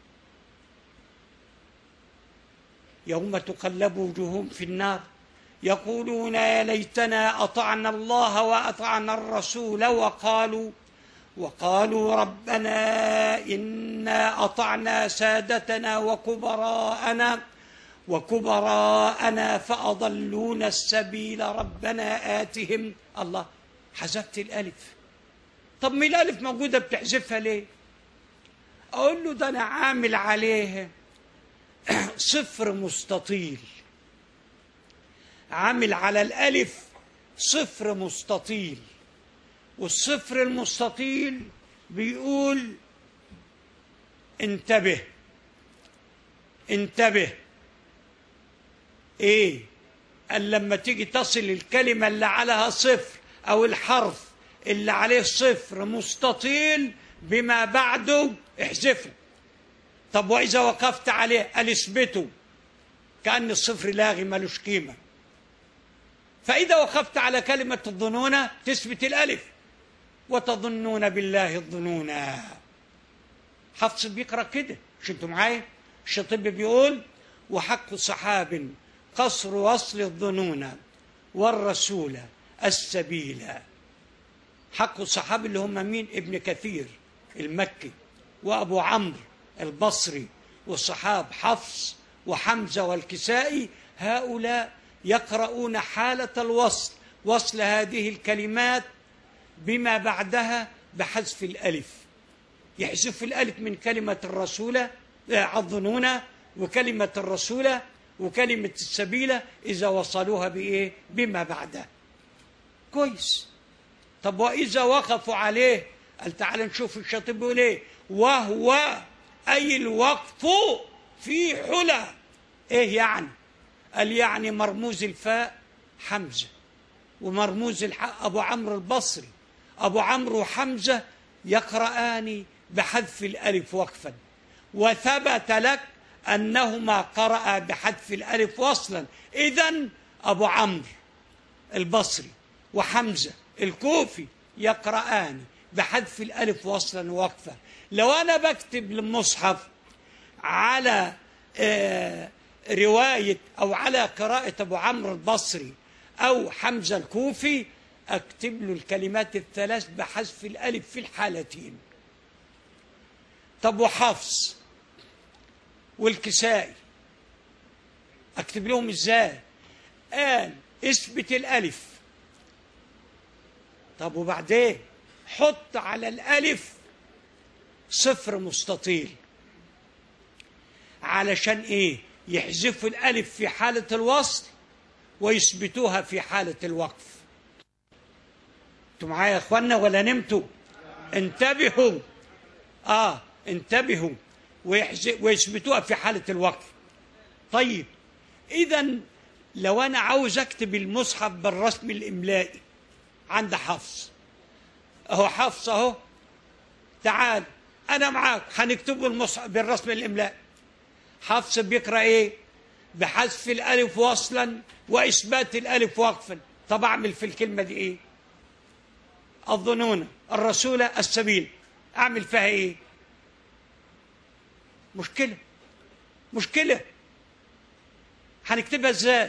يوم تقلب وجوههم في النار يقولون يا ليتنا أطعنا الله وأطعنا الرسول وقالوا وقالوا ربنا إنا أطعنا سادتنا وكبراءنا وكبراءنا فأضلونا السبيل ربنا آتهم الله حذفت الألف طب ما الألف موجودة بتحذفها ليه أقول له ده أنا عامل عليه صفر مستطيل عامل على الألف صفر مستطيل والصفر المستطيل بيقول انتبه انتبه ايه قال لما تيجي تصل الكلمة اللي عليها صفر او الحرف اللي عليه صفر مستطيل بما بعده احذفه طب واذا وقفت عليه قال اثبته كأن الصفر لاغي ملوش قيمة فإذا وقفت على كلمة الظنون تثبت الألف وتظنون بالله الظنون حفص بيقرأ كده مش انتوا معايا الشاطبي بيقول وحق صحاب قصر وصل الظنون والرسول السبيل حق الصحابة اللي هم مين ابن كثير المكي وأبو عمرو البصري والصحاب حفص وحمزة والكسائي هؤلاء يقرؤون حالة الوصل وصل هذه الكلمات بما بعدها بحذف الألف يحذف الألف من كلمة الرسول الظنون وكلمة الرسول وكلمة السبيلة إذا وصلوها بإيه بما بعدها كويس طب وإذا وقفوا عليه قال تعال نشوف الشاطبي بيقول إيه وهو أي الوقف في حلى إيه يعني قال يعني مرموز الفاء حمزة ومرموز الحاء أبو عمرو البصري أبو عمرو وحمزة يقرآن بحذف الألف وقفا وثبت لك أنهما قرأ بحذف الألف وصلا إذا أبو عمرو البصري وحمزة الكوفي يقرآن بحذف الألف وصلا وقفا لو أنا بكتب المصحف على آه رواية أو على قراءة أبو عمرو البصري أو حمزة الكوفي أكتب له الكلمات الثلاث بحذف الألف في الحالتين طب وحفص والكسائي أكتب لهم إزاي قال اثبت الألف طب وبعدين حط على الألف صفر مستطيل علشان إيه يحذفوا الألف في حالة الوصل ويثبتوها في حالة الوقف انتوا معايا يا اخوانا ولا نمتوا انتبهوا اه انتبهوا ويحز- ويثبتوها في حالة الوقف طيب اذا لو انا عاوز اكتب المصحف بالرسم الاملائي عند حفص اهو حفص اهو تعال انا معاك هنكتبه المصحف بالرسم الاملائي حفص بيقرا ايه بحذف الالف وصلا واثبات الالف وقفا طب اعمل في الكلمه دي ايه الظنون الرسول السبيل اعمل فيها ايه مشكله مشكله هنكتبها ازاي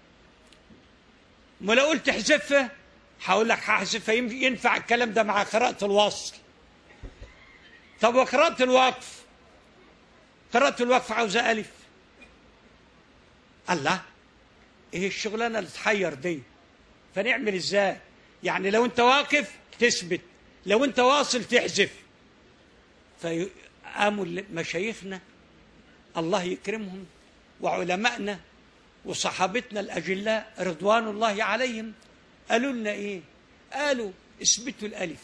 ما لو قلت احذفها هقول لك هحذفها يم- ينفع الكلام ده مع قراءه الوصل طب وقراءه الوقف قراءة الوقف عاوزة ألف الله إيه الشغلانة اللي تحير دي فنعمل إزاي يعني لو أنت واقف تثبت لو أنت واصل تحذف فقاموا ال- مشايخنا الله يكرمهم وعلمائنا وصحابتنا الأجلاء رضوان الله عليهم قالوا لنا إيه قالوا اثبتوا الألف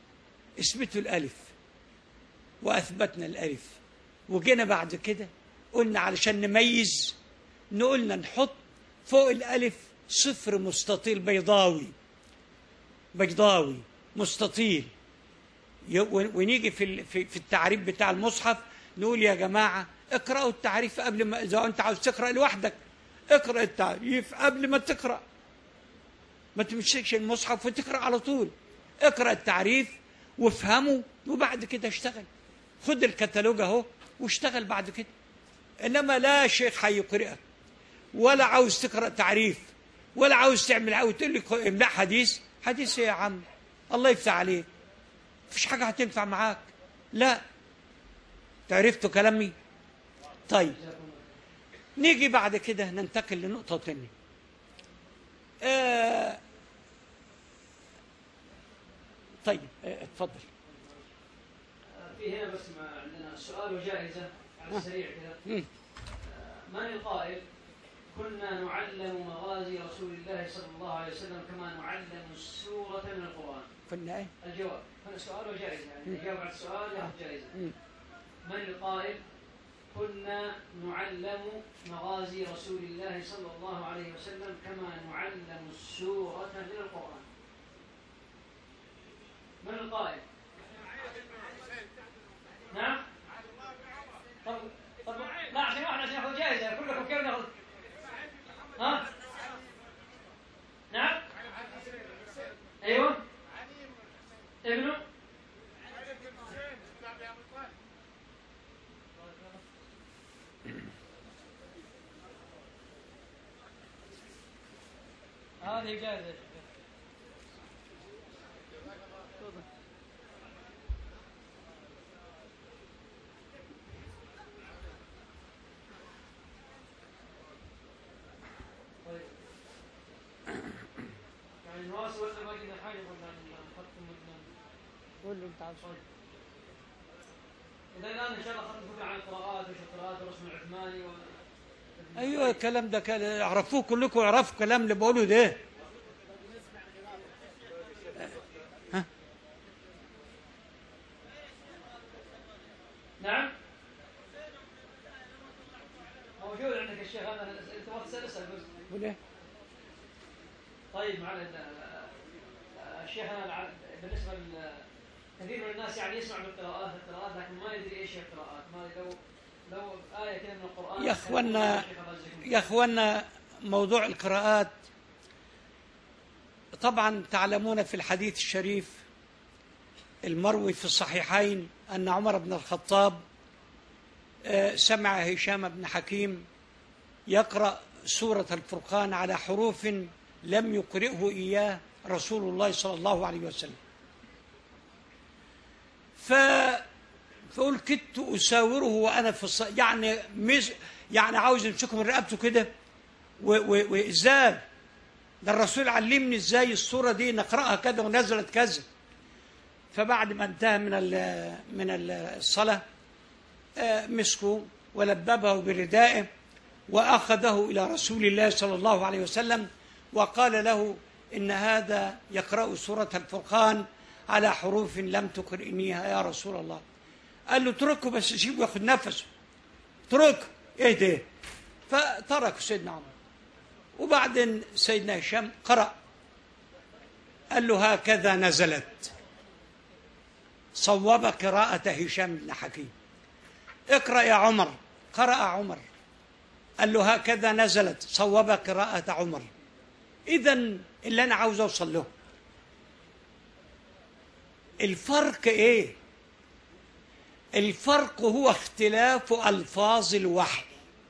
اثبتوا الألف وأثبتنا الألف وجينا بعد كده قلنا علشان نميز نقولنا نحط فوق الألف صفر مستطيل بيضاوي بيضاوي مستطيل ي- ون- ونيجي في ال- في في التعريف بتاع المصحف نقول يا جماعة اقرأوا التعريف قبل ما إذا أنت عاوز تقرأ لوحدك اقرأ التعريف قبل ما تقرأ ما تمسكش المصحف وتقرأ على طول اقرأ التعريف وافهمه وبعد كده اشتغل خد الكتالوج اهو واشتغل بعد كده انما لا شيخ هيقرأك ولا عاوز تقرأ تعريف ولا عاوز تعمل عاوز تقول لي املا حديث حديث ايه يا عم الله يفتح عليك مفيش حاجة هتنفع معاك لا تعرفتوا كلامي طيب نيجي بعد كده ننتقل لنقطة تانية آه طيب آه اتفضل في هنا بس ما عندنا سؤال وجائزة على السريع كذا مم. من القائل كنا نعلم مغازي رسول الله صلى الله عليه وسلم كما نعلم السورة من القرآن كنا ايه الجواب هنا سؤال وجائزة يعني يجاوب على السؤال ياخذ جائزة مم. من القائل كنا نعلم مغازي رسول الله صلى الله عليه وسلم كما نعلم السورة من القرآن من القائل نعم طب طب لا عشان واحد عشان ياخذ جائزة كلكم كيف ناخذ ها نعم ايوه ابنه هذه جائزة طيب يعني نواصل ولا باقي لنا حاجة ولا نختم ولا قول له انت عاوز إذا الآن إن شاء الله أخذنا فكرة عن القراءات وش القراءات والرسم العثماني و... ايوه الكلام ده كان اعرفوه كلكم اعرفوا الكلام اللي بقوله ده نعم موجود عندك الشيخ هذا أنت تبغى تسأل اسأل بس قول ايه طيب معنا ال- ال- الشيخ أنا الع- بالنسبة ل كثير من الناس يعني يسمع بالقراءات القراءات لكن ما يدري ايش هي القراءات ما لو لو آية كذا من القرآن يا إخوانا- الشيخ الله يجزيكم يا اخوانا موضوع القراءات طبعا تعلمون في الحديث الشريف المروي في الصحيحين ان عمر بن الخطاب آه، سمع هشام بن حكيم يقرا سوره الفرقان على حروف لم يقرئه اياه رسول الله صلى الله عليه وسلم ف فقول كدت اساوره وانا في الص... يعني مش يعني عاوز يمسكه من رقبته كده و- و- وازاي ده الرسول علمني ازاي الصوره دي نقراها كذا ونزلت كذا فبعد ما انتهى من ال- من ال- الصلاه آه، مسكه ولببه بردائه واخذه الى رسول الله صلى الله عليه وسلم وقال له ان هذا يقرا سوره الفرقان على حروف لم تقرئنيها يا رسول الله قال له اتركه بس سيبه ياخد نفسه اتركه ايه ده فترك سيدنا عمر وبعدين سيدنا هشام قرأ قال له هكذا نزلت صوب قراءة هشام بن حكيم اقرأ يا عمر قرأ عمر قال له هكذا نزلت صوب قراءة عمر إذا اللي أنا عاوز أوصل له الفرق إيه؟ الفرق هو اختلاف ألفاظ الوحي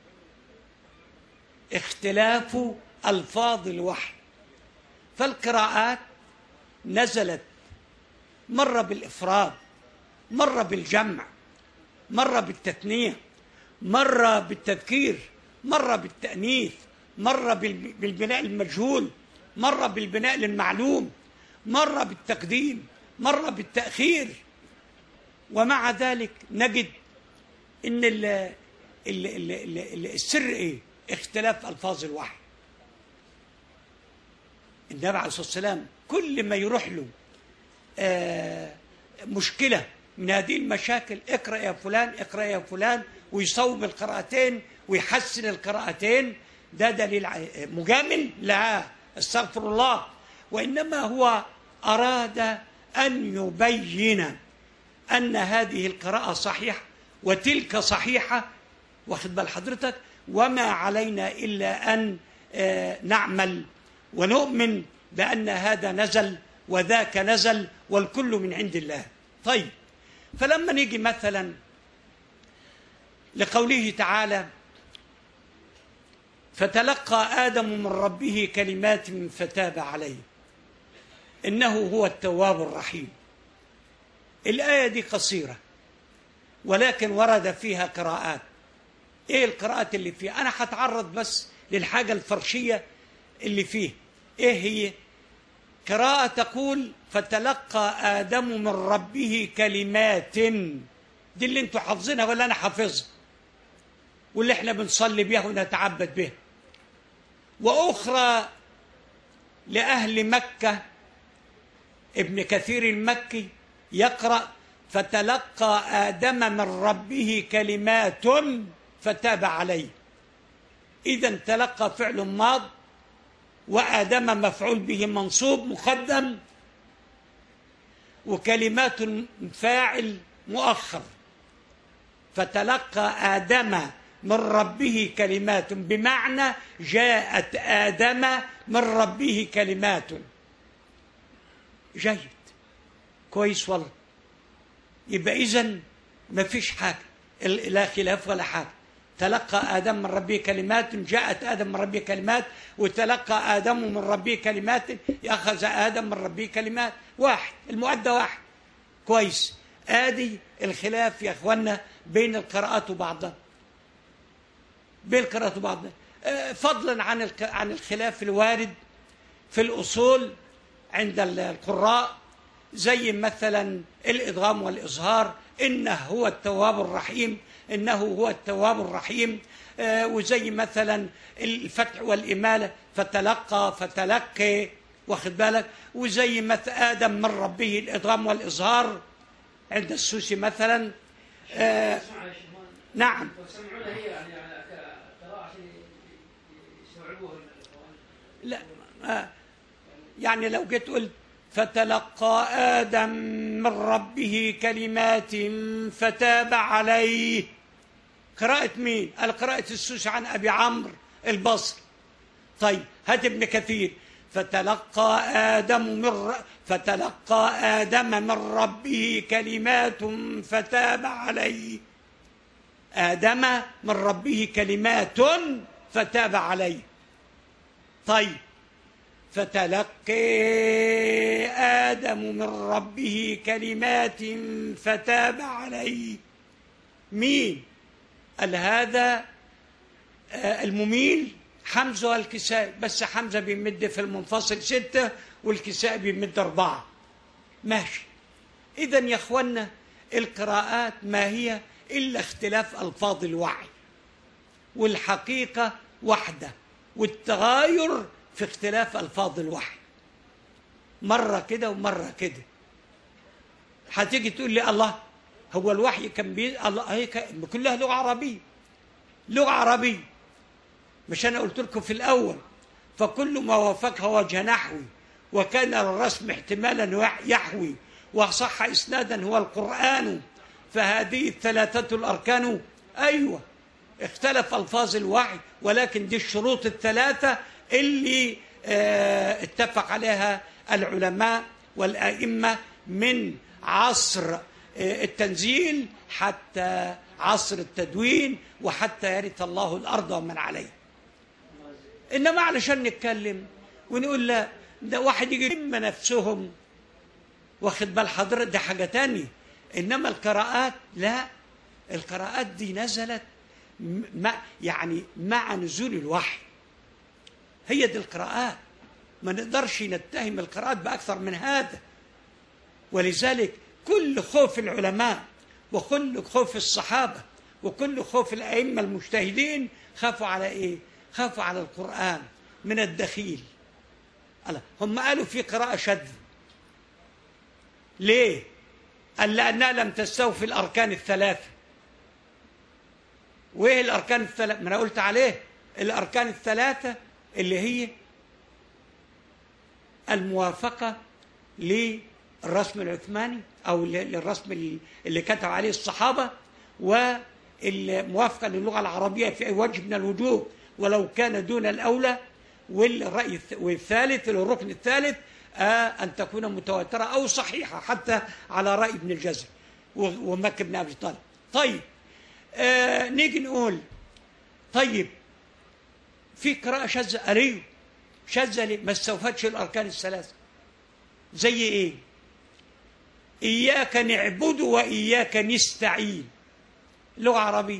اختلاف ألفاظ الوحي فالقراءات نزلت مرة بالإفراد مرة بالجمع مرة بالتثنية مرة بالتذكير مرة بالتأنيث مرة بال- بالبناء المجهول مرة بالبناء للمعلوم مرة بالتقديم مرة بالتأخير ومع ذلك نجد ان ال ال ال ال ال السر ايه اختلاف الفاظ الوحي النبي عليه الصلاه والسلام كل ما يروح له آه مشكله من هذه المشاكل اقرا يا فلان اقرا يا فلان ويصوب القراءتين ويحسن القراءتين ده دليل ع- مجامل لا استغفر الله وإنما هو أراد أن يبين أن هذه القراءة صحيحة وتلك صحيحة واخد بال حضرتك وما علينا إلا أن آه، نعمل ونؤمن بأن هذا نزل وذاك نزل والكل من عند الله طيب فلما نيجي مثلا لقوله تعالى فتلقى آدم من ربه كلمات فتاب عليه إنه هو التواب الرحيم الآية دي قصيرة ولكن ورد فيها قراءات ايه القراءات اللي فيها انا هتعرض بس للحاجة الفرشية اللي فيه ايه هي قراءة تقول فتلقى آدم من ربه كلمات دي اللي انتوا حافظينها ولا انا حافظها واللي احنا بنصلي بيها ونتعبد بها واخرى لاهل مكه ابن كثير المكي يقرا فتلقى ادم من ربه كلمات فتاب عليه اذا تلقى فعل ماض وادم مفعول به منصوب مقدم وكلمات فاعل مؤخر فتلقى آدم من ربه كلمات بمعنى جاءت آدم من ربه كلمات جيد كويس والله يبقى إذن ما فيش حاجة ال- لا خلاف ولا حاجة تلقى آدم من ربه كلمات جاءت آدم من ربه كلمات وتلقى آدم من ربه كلمات أخذ آدم من ربه كلمات واحد المؤدى واحد كويس ادي الخلاف يا اخوانا بين القراءات وبعضها بين القراءات وبعضها آه، فضلا عن الك- عن الخلاف الوارد في الاصول عند ال- القراء زي مثلا الادغام والاظهار انه هو التواب الرحيم انه هو التواب الرحيم آه، وزي مثلا الفتح والاماله فتلقى فتلقي واخد بالك وزي مثل ادم من ربه الادغام والاظهار عند السوسي مثلا آه اسمعوا يا شيخ مان. نعم لو سمعونا هي يعني على ك- قراءة عشان ي- يستوعبوها الإخوان. لا آه يعني لو جيت قلت فتلقى آدم من ربه كلمات فتاب عليه قراءة مين؟ قال قراءة السوسي عن أبي عمرو البصري طيب هات ابن كثير فتلقى آدم من ر... فتلقى آدم من ربه كلمات فتاب عليه آدم من ربه كلمات فتاب عليه طيب فتلقي آدم من ربه كلمات فتاب عليه مين قال هذا آه، المميل حمزة والكساء بس حمزة بيمد في المنفصل ستة والكساء بيمد أربعة ماشي إذا يا أخوانا القراءات ما هي إلا اختلاف ألفاظ الوعي والحقيقة واحدة والتغاير في اختلاف ألفاظ الوحي مرة كده ومرة كده هتيجي تقول لي الله هو الوحي كان بي الله هي كان- كلها لغة عربية لغة عربية مش أنا قلت لكم في الأول فكل ما وافقها وجه نحوي وكان الرسم احتمالا وح- يحوي وصح إسنادا هو القرآن فهذه الثلاثة الأركان أيوة اختلف ألفاظ الوحي ولكن دي الشروط الثلاثة اللي اه اتفق عليها العلماء والأئمة من عصر اه التنزيل حتى عصر التدوين وحتى يرث الله الأرض ومن عليها انما علشان نتكلم ونقول لا ده واحد يجي يلم نفسهم واخد بال حضرتك دي حاجه تانية انما القراءات لا القراءات دي نزلت م- مع يعني مع نزول الوحي هي دي القراءات ما نقدرش نتهم القراءات باكثر من هذا ولذلك كل خوف العلماء وكل خوف الصحابه وكل خوف الائمه المجتهدين خافوا على ايه؟ خافوا على القران من الدخيل الله هم قالوا في قراءه شذ ليه؟ قال لانها لم تستوفي الاركان الثلاثه وايه الاركان الثلاثه ما انا قلت عليه الاركان الثلاثه اللي هي الموافقه للرسم العثماني او ل- للرسم اللي- اللي كتب عليه الصحابه والموافقه للغه العربيه في اي وجه من الوجوه ولو كان دون الاولى والراي الث- والثالث الركن الثالث آه ان تكون متواتره او صحيحه حتى على راي ابن الجزري و- ومكي بن ابي طالب طيب آه نيجي نقول طيب في قراءة شاذة أريو شاذة ليه؟ ما استوفتش الأركان الثلاثة زي إيه؟ إياك نعبد وإياك نستعين لغة عربية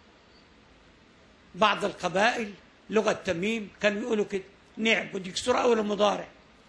بعض القبائل لغة تميم كانوا يقولوا كده نعبد يكسروا أول المضارع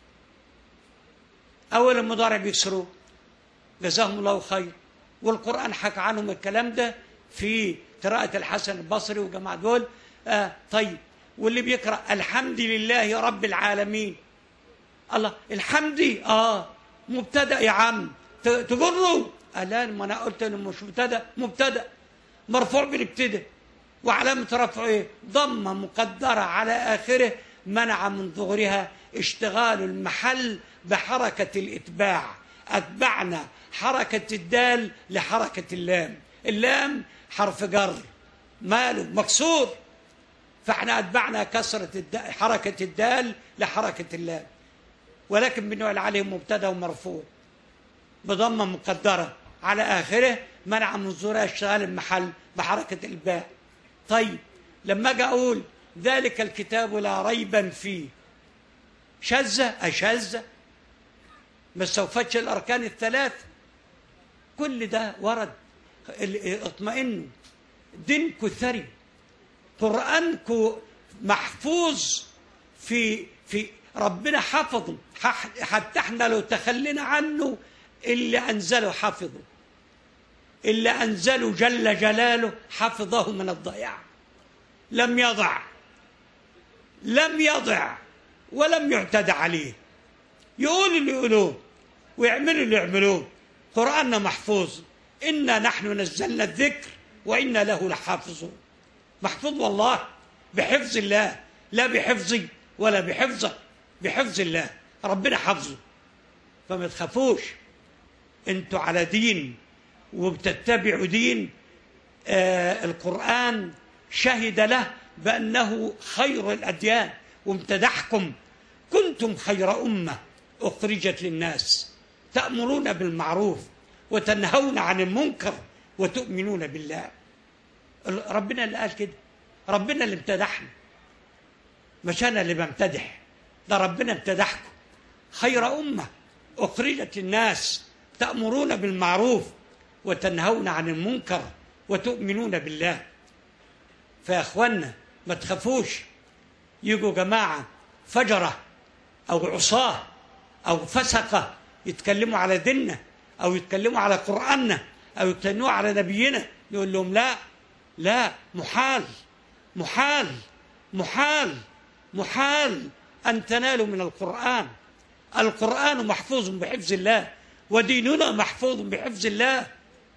أول المضارع بيكسروه جزاهم الله خير والقرآن حكى عنهم الكلام ده في قراءة الحسن البصري وجماعة دول آه طيب واللي بيقرأ الحمد لله رب العالمين الله الحمد اه مبتدأ يا عم ت- تجره الان ما انا قلت انه مش مبتدأ مبتدأ مرفوع بالابتداء وعلامة رفعه ايه ضمة مقدرة على آخره منع من ظهورها اشتغال المحل بحركة الإتباع أتبعنا حركة الدال لحركة اللام اللام حرف جر ماله مكسور فاحنا أتبعنا كسرة الد... حركة الدال لحركة اللام ولكن بنقول عليه مبتدا ومرفوع بضمه مقدره على اخره منع من ظهورها اشتغال المحل بحركه الباء طيب لما اجي اقول ذلك الكتاب لا ريبا فيه شذة أشذة ما استوفتش الأركان الثلاث كل ده ورد ال- اطمئنوا دينكو ثري قرآنكو محفوظ في في ربنا حفظه ح- حتى احنا لو تخلينا عنه اللي أنزله حفظه اللي أنزله جل جلاله حفظه من الضياع لم يضع لم يضع ولم يعتد عليه يقول اللي يقولوه ويعملوا اللي يعملوه قرآننا محفوظ إنا نحن نزلنا الذكر وإنا له لحافظون محفوظ والله بحفظ الله لا بحفظي ولا بحفظك بحفظ الله ربنا حفظه فما تخافوش انتوا على دين وبتتبعوا دين آه القرآن شهد له بأنه خير الأديان وامتدحكم كنتم خير أمة أخرجت للناس تأمرون بالمعروف وتنهون عن المنكر وتؤمنون بالله ربنا اللي قال كده ربنا اللي امتدحنا مش أنا اللي بمتدح ده ربنا امتدحكم خير أمة أخرجت للناس تأمرون بالمعروف وتنهون عن المنكر وتؤمنون بالله فيا اخوانا ما تخافوش يجوا جماعة فجرة أو عصاة أو فسقة يتكلموا على ديننا أو يتكلموا على قرآننا أو يتكلموا على نبينا نقول لهم لا لا محال محال محال محال أن تنالوا من القرآن القرآن محفوظ بحفظ الله وديننا محفوظ بحفظ الله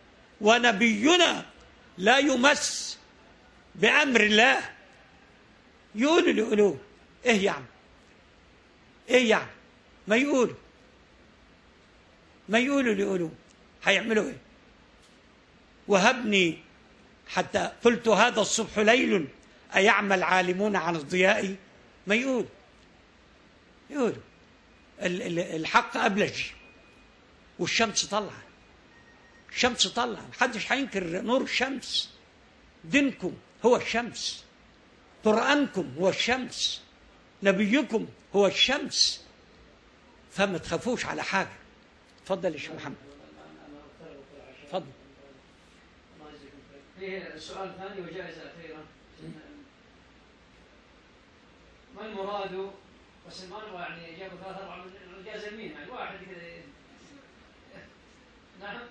ونبينا لا يمس بأمر الله يقولوا اللي يقولوه ايه يعني ايه يعني ما يقولوا ما يقولوا اللي يقولوه هيعملوا ايه وهبني حتى قلت هذا الصبح ليل أيعمى العالمون عن الضياء ما يقول يقولوا ال- ال- الحق أبلج والشمس طالعة الشمس طالعة محدش هينكر نور الشمس دينكم هو الشمس قرآنكم هو الشمس نبيكم هو الشمس فما تخافوش على حاجة اتفضل يا شيخ محمد اتفضل الله يجزيكم خير. فيه السؤال الثاني وجائزة أخيرة ما المراد بس ما نبغى يعني إجابة ثلاث أربع من الجائزة يمين يعني واحد كذا نعم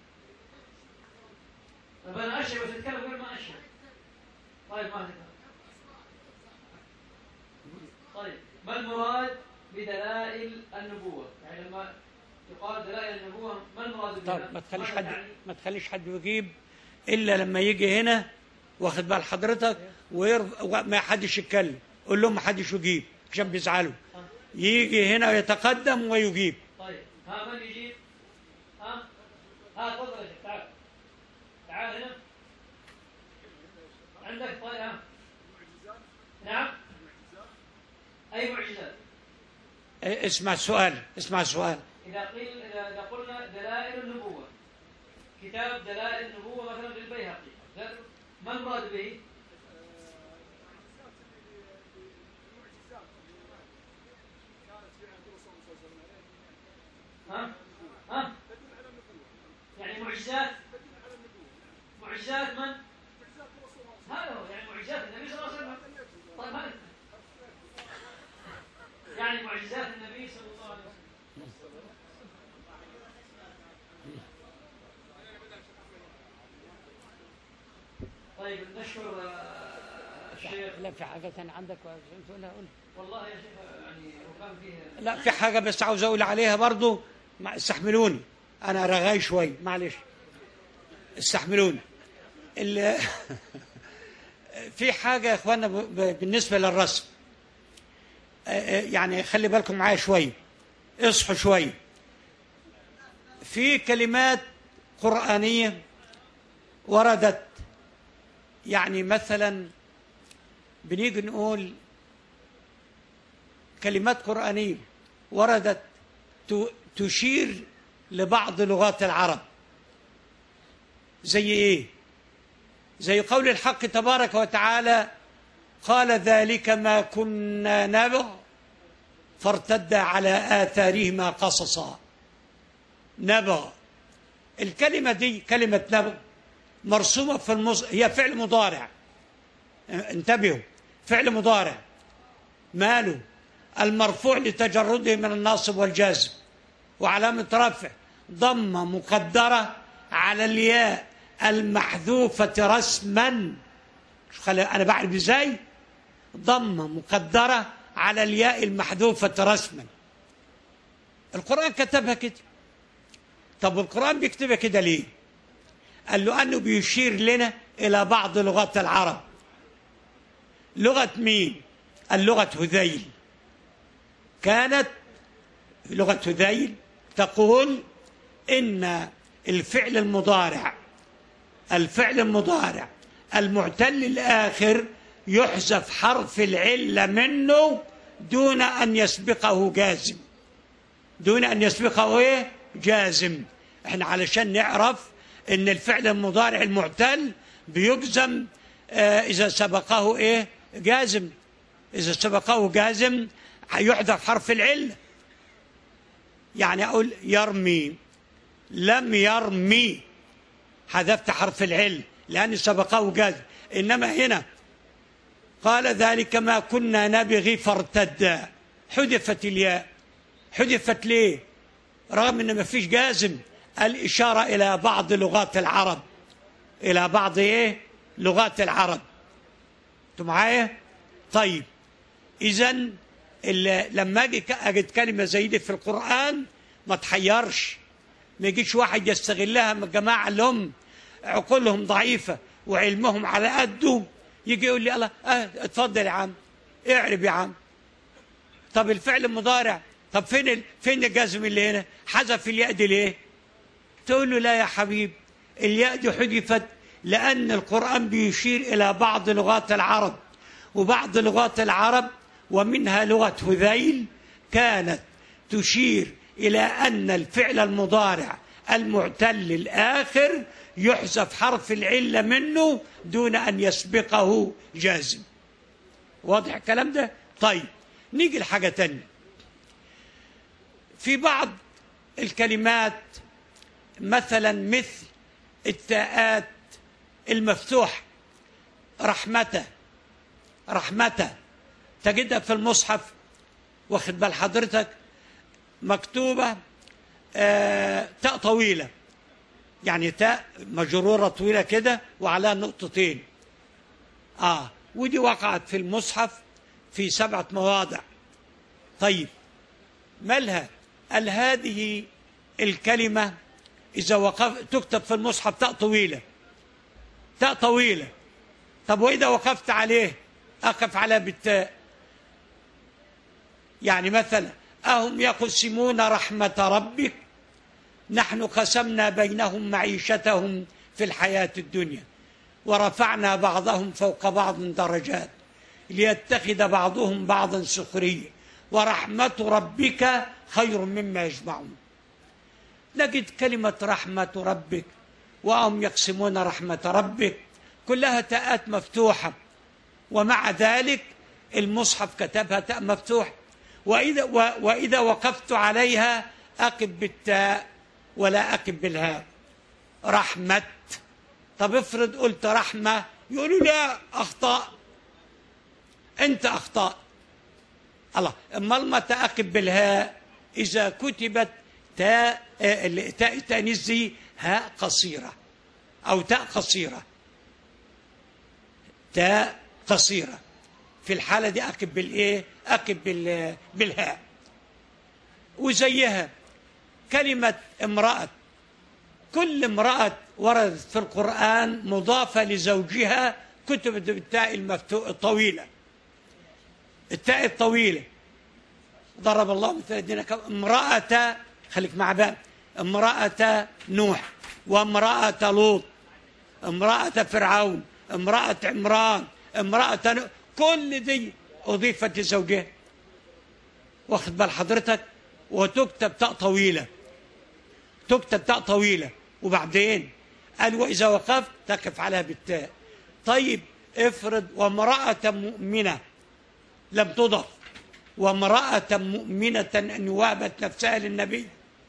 طيب أنا أشهد بس أتكلم غير ما أشهد طيب ما أتكلم طيب ما المراد بدلائل النبوة؟ يعني لما يقال دلائل النبوة ما المراد بها؟ طب ما تخليش ماذا حد تعني؟ ما تخليش حد يجيب الا لما يجي هنا واخد بال حضرتك ويرف... وما حدش يتكلم قول لهم ما حدش يجيب عشان بيزعلوا يجي هنا يتقدم ويجيب طيب ها من يجيب؟ ها؟ ها تفضل يا شيخ تعال تعال هنا عندك طيب ها نعم أي معجزات؟ إيه، اسمع السؤال اسمع السؤال إذا قيل إذا إذا قلنا دلائل النبوة كتاب دلائل النبوة مثلا للبيهقي لا- ما المراد به؟ ها؟ ها؟ يعني معجزات معجزات من؟ هذا هو يعني معجزات النبي صلى الله عليه وسلم طيب هذا يعني معجزات النبي صلى الله عليه وسلم طيب نشكر آه، الشيخ لا في حاجه ثانيه عندك تقولها قول والله يا شيخ يعني وكان فيه لا في حاجه بس عاوز اقول عليها برضو ما- استحملوني انا رغاي شوي معلش استحملوني ال- في حاجه يا اخوانا ب- ب- بالنسبه للرسم آه، آه، يعني خلي بالكم معايا شويه اصحوا شويه في كلمات قرانيه وردت يعني مثلا بنيجي نقول كلمات قرآنية وردت ت- تشير لبعض لغات العرب زي ايه زي قول الحق تبارك وتعالى قال ذلك ما كنا نبغ فارتد على آثارهما قصصا نبغ الكلمة دي كلمة نبغ مرسومة في المص... هي فعل مضارع انتبهوا فعل مضارع ماله المرفوع لتجرده من الناصب والجازم وعلامة رفع ضمة مقدرة على الياء المحذوفة رسما شوف خلي أنا بعرف إزاي ضمة مقدرة على الياء المحذوفة رسما القرآن كتبها كده طب القرآن بيكتبها كده ليه قال له أنه بيشير لنا إلى بعض لغات العرب لغة مين اللغة هذيل كانت لغة هذيل تقول إن الفعل المضارع الفعل المضارع المعتل الآخر يحذف حرف العلة منه دون أن يسبقه جازم دون أن يسبقه إيه؟ جازم احنا علشان نعرف ان الفعل المضارع المعتل بيجزم آه اذا سبقه ايه جازم اذا سبقه جازم هيحذف حرف العله يعني اقول يرمي لم يرمي حذفت حرف العل لان سبقه جازم انما هنا قال ذلك ما كنا نبغي فارتدا حذفت الياء حذفت ليه رغم ان ما فيش جازم الاشاره الى بعض لغات العرب الى بعض ايه لغات العرب انتوا معايا طيب اذا لما اجي اجد كلمه زي دي في القران ما تحيرش ما يجيش واحد يستغلها من الجماعه اللي هم عقولهم ضعيفه وعلمهم على قده يجي يقول لي الله اه اتفضل يا عم اعرب يا عم طب الفعل المضارع طب فين ال... فين الجزم اللي هنا حذف الياء دي ليه تقول له لا يا حبيب الياء دي حذفت لأن القرآن بيشير إلى بعض لغات العرب وبعض لغات العرب ومنها لغة هذيل كانت تشير إلى أن الفعل المضارع المعتل الآخر يحذف حرف العلة منه دون أن يسبقه جازم واضح الكلام ده؟ طيب نيجي لحاجة تانية في بعض الكلمات مثلا مثل التاءات المفتوحة رحمته رحمته تجدها في المصحف واخد بال حضرتك مكتوبة آه تاء طويلة يعني تاء مجرورة طويلة كده وعليها نقطتين آه ودي وقعت في المصحف في سبعة مواضع طيب مالها قال هذه الكلمة إذا وقف تكتب في المصحف تاء طويلة تاء طويلة طب وإذا وقفت عليه أقف على بالتاء يعني مثلا أهم يقسمون رحمة ربك نحن قسمنا بينهم معيشتهم في الحياة الدنيا ورفعنا بعضهم فوق بعض درجات ليتخذ بعضهم بعضا سخريا ورحمة ربك خير مما يجمعون نجد كلمة رحمة ربك وهم يقسمون رحمة ربك كلها تاءات مفتوحة ومع ذلك المصحف كتبها تاء مفتوحة وإذا, و وإذا وقفت عليها أقف بالتاء ولا أقف بالهاء رحمة طب افرض قلت رحمة يقولوا لا أخطأ أنت أخطأ الله امال ما تأقب بالهاء إذا كتبت تاء آه، تاء تانيث دي هاء قصيرة أو تاء قصيرة تاء قصيرة في الحالة دي أقب بالإيه؟ أقب بال- بالهاء وزيها كلمة امرأة كل امرأة وردت في القرآن مضافة لزوجها كتبت بالتاء المفتوح الطويلة التاء الطويلة ضرب الله مثل الدين كم امرأة خليك مع باب امرأة نوح وامرأة لوط امرأة فرعون امرأة عمران امرأة نو... كل دي أضيفت لزوجها واخد بال حضرتك وتكتب تاء طويلة تكتب تاء طويلة وبعدين قال وإذا وقفت تقف عليها بالتاء طيب افرض وامرأة مؤمنة لم تضف وامرأة مؤمنة أن وهبت نفسها للنبي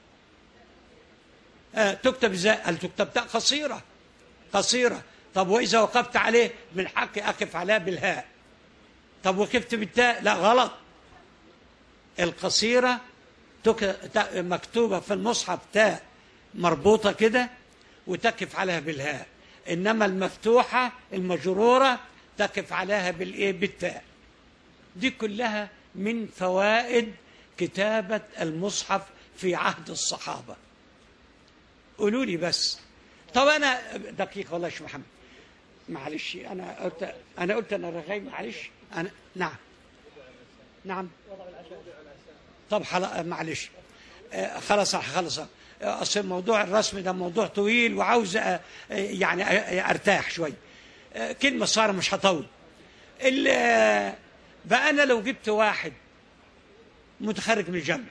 آه تكتب ازاي؟ قال تكتب تاء قصيرة قصيرة طب وإذا وقفت عليه من حقي أقف عليها بالهاء طب وقفت بالتاء لا غلط القصيرة تك... تا- مكتوبة في المصحف تاء مربوطة كده وتقف عليها بالهاء إنما المفتوحة المجرورة تقف عليها بالإيه بالتاء دي كلها من فوائد كتابة المصحف في عهد الصحابة قولوا لي بس طب أنا دقيقة والله يا شيخ محمد معلش أنا قلت أنا قلت أنا رغاي معلش أنا نعم نعم طب حلا معلش آه، خلاص خلاص آه، اصل موضوع الرسم ده موضوع طويل وعاوز آه، آه، يعني آه، ارتاح شويه آه، كلمه صار مش هطول ال- آه، بقى انا لو جبت واحد متخرج من الجامعه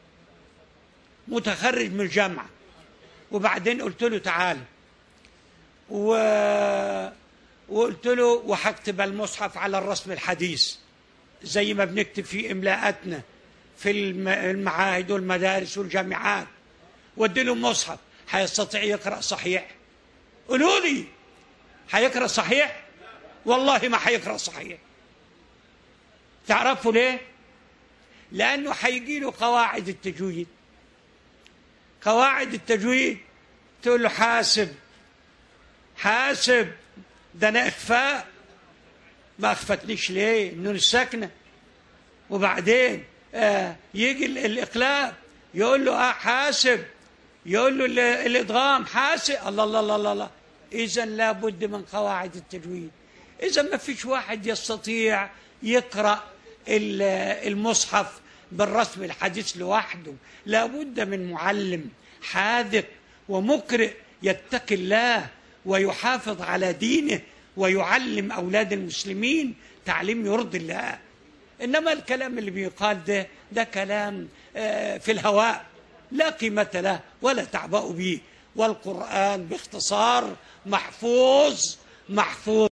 متخرج من الجامعه وبعدين قلت له تعالى و... وقلت له وهكتب المصحف على الرسم الحديث زي ما بنكتب في املاءاتنا في الم- المعاهد والمدارس والجامعات ودي له مصحف هيستطيع يقرا صحيح قولوا لي هيقرا صحيح والله ما هيقرا صحيح تعرفوا ليه لانه هيجي له قواعد التجويد قواعد التجويد تقول له حاسب حاسب ده انا اخفاء ما اخفتنيش ليه النون الساكنه وبعدين آه يجي ال- الاقلاب يقول له اه حاسب يقول له ال- الادغام حاسب الله الله الله الله, الله. اذا لابد من قواعد التجويد اذا ما فيش واحد يستطيع يقرا ال- المصحف بالرسم الحديث لوحده لابد من معلم حاذق ومقرئ يتقي الله ويحافظ على دينه ويعلم اولاد المسلمين تعليم يرضي الله انما الكلام اللي بيقال ده ده كلام آه، في الهواء لا قيمه له ولا تعبأ به والقران باختصار محفوظ محفوظ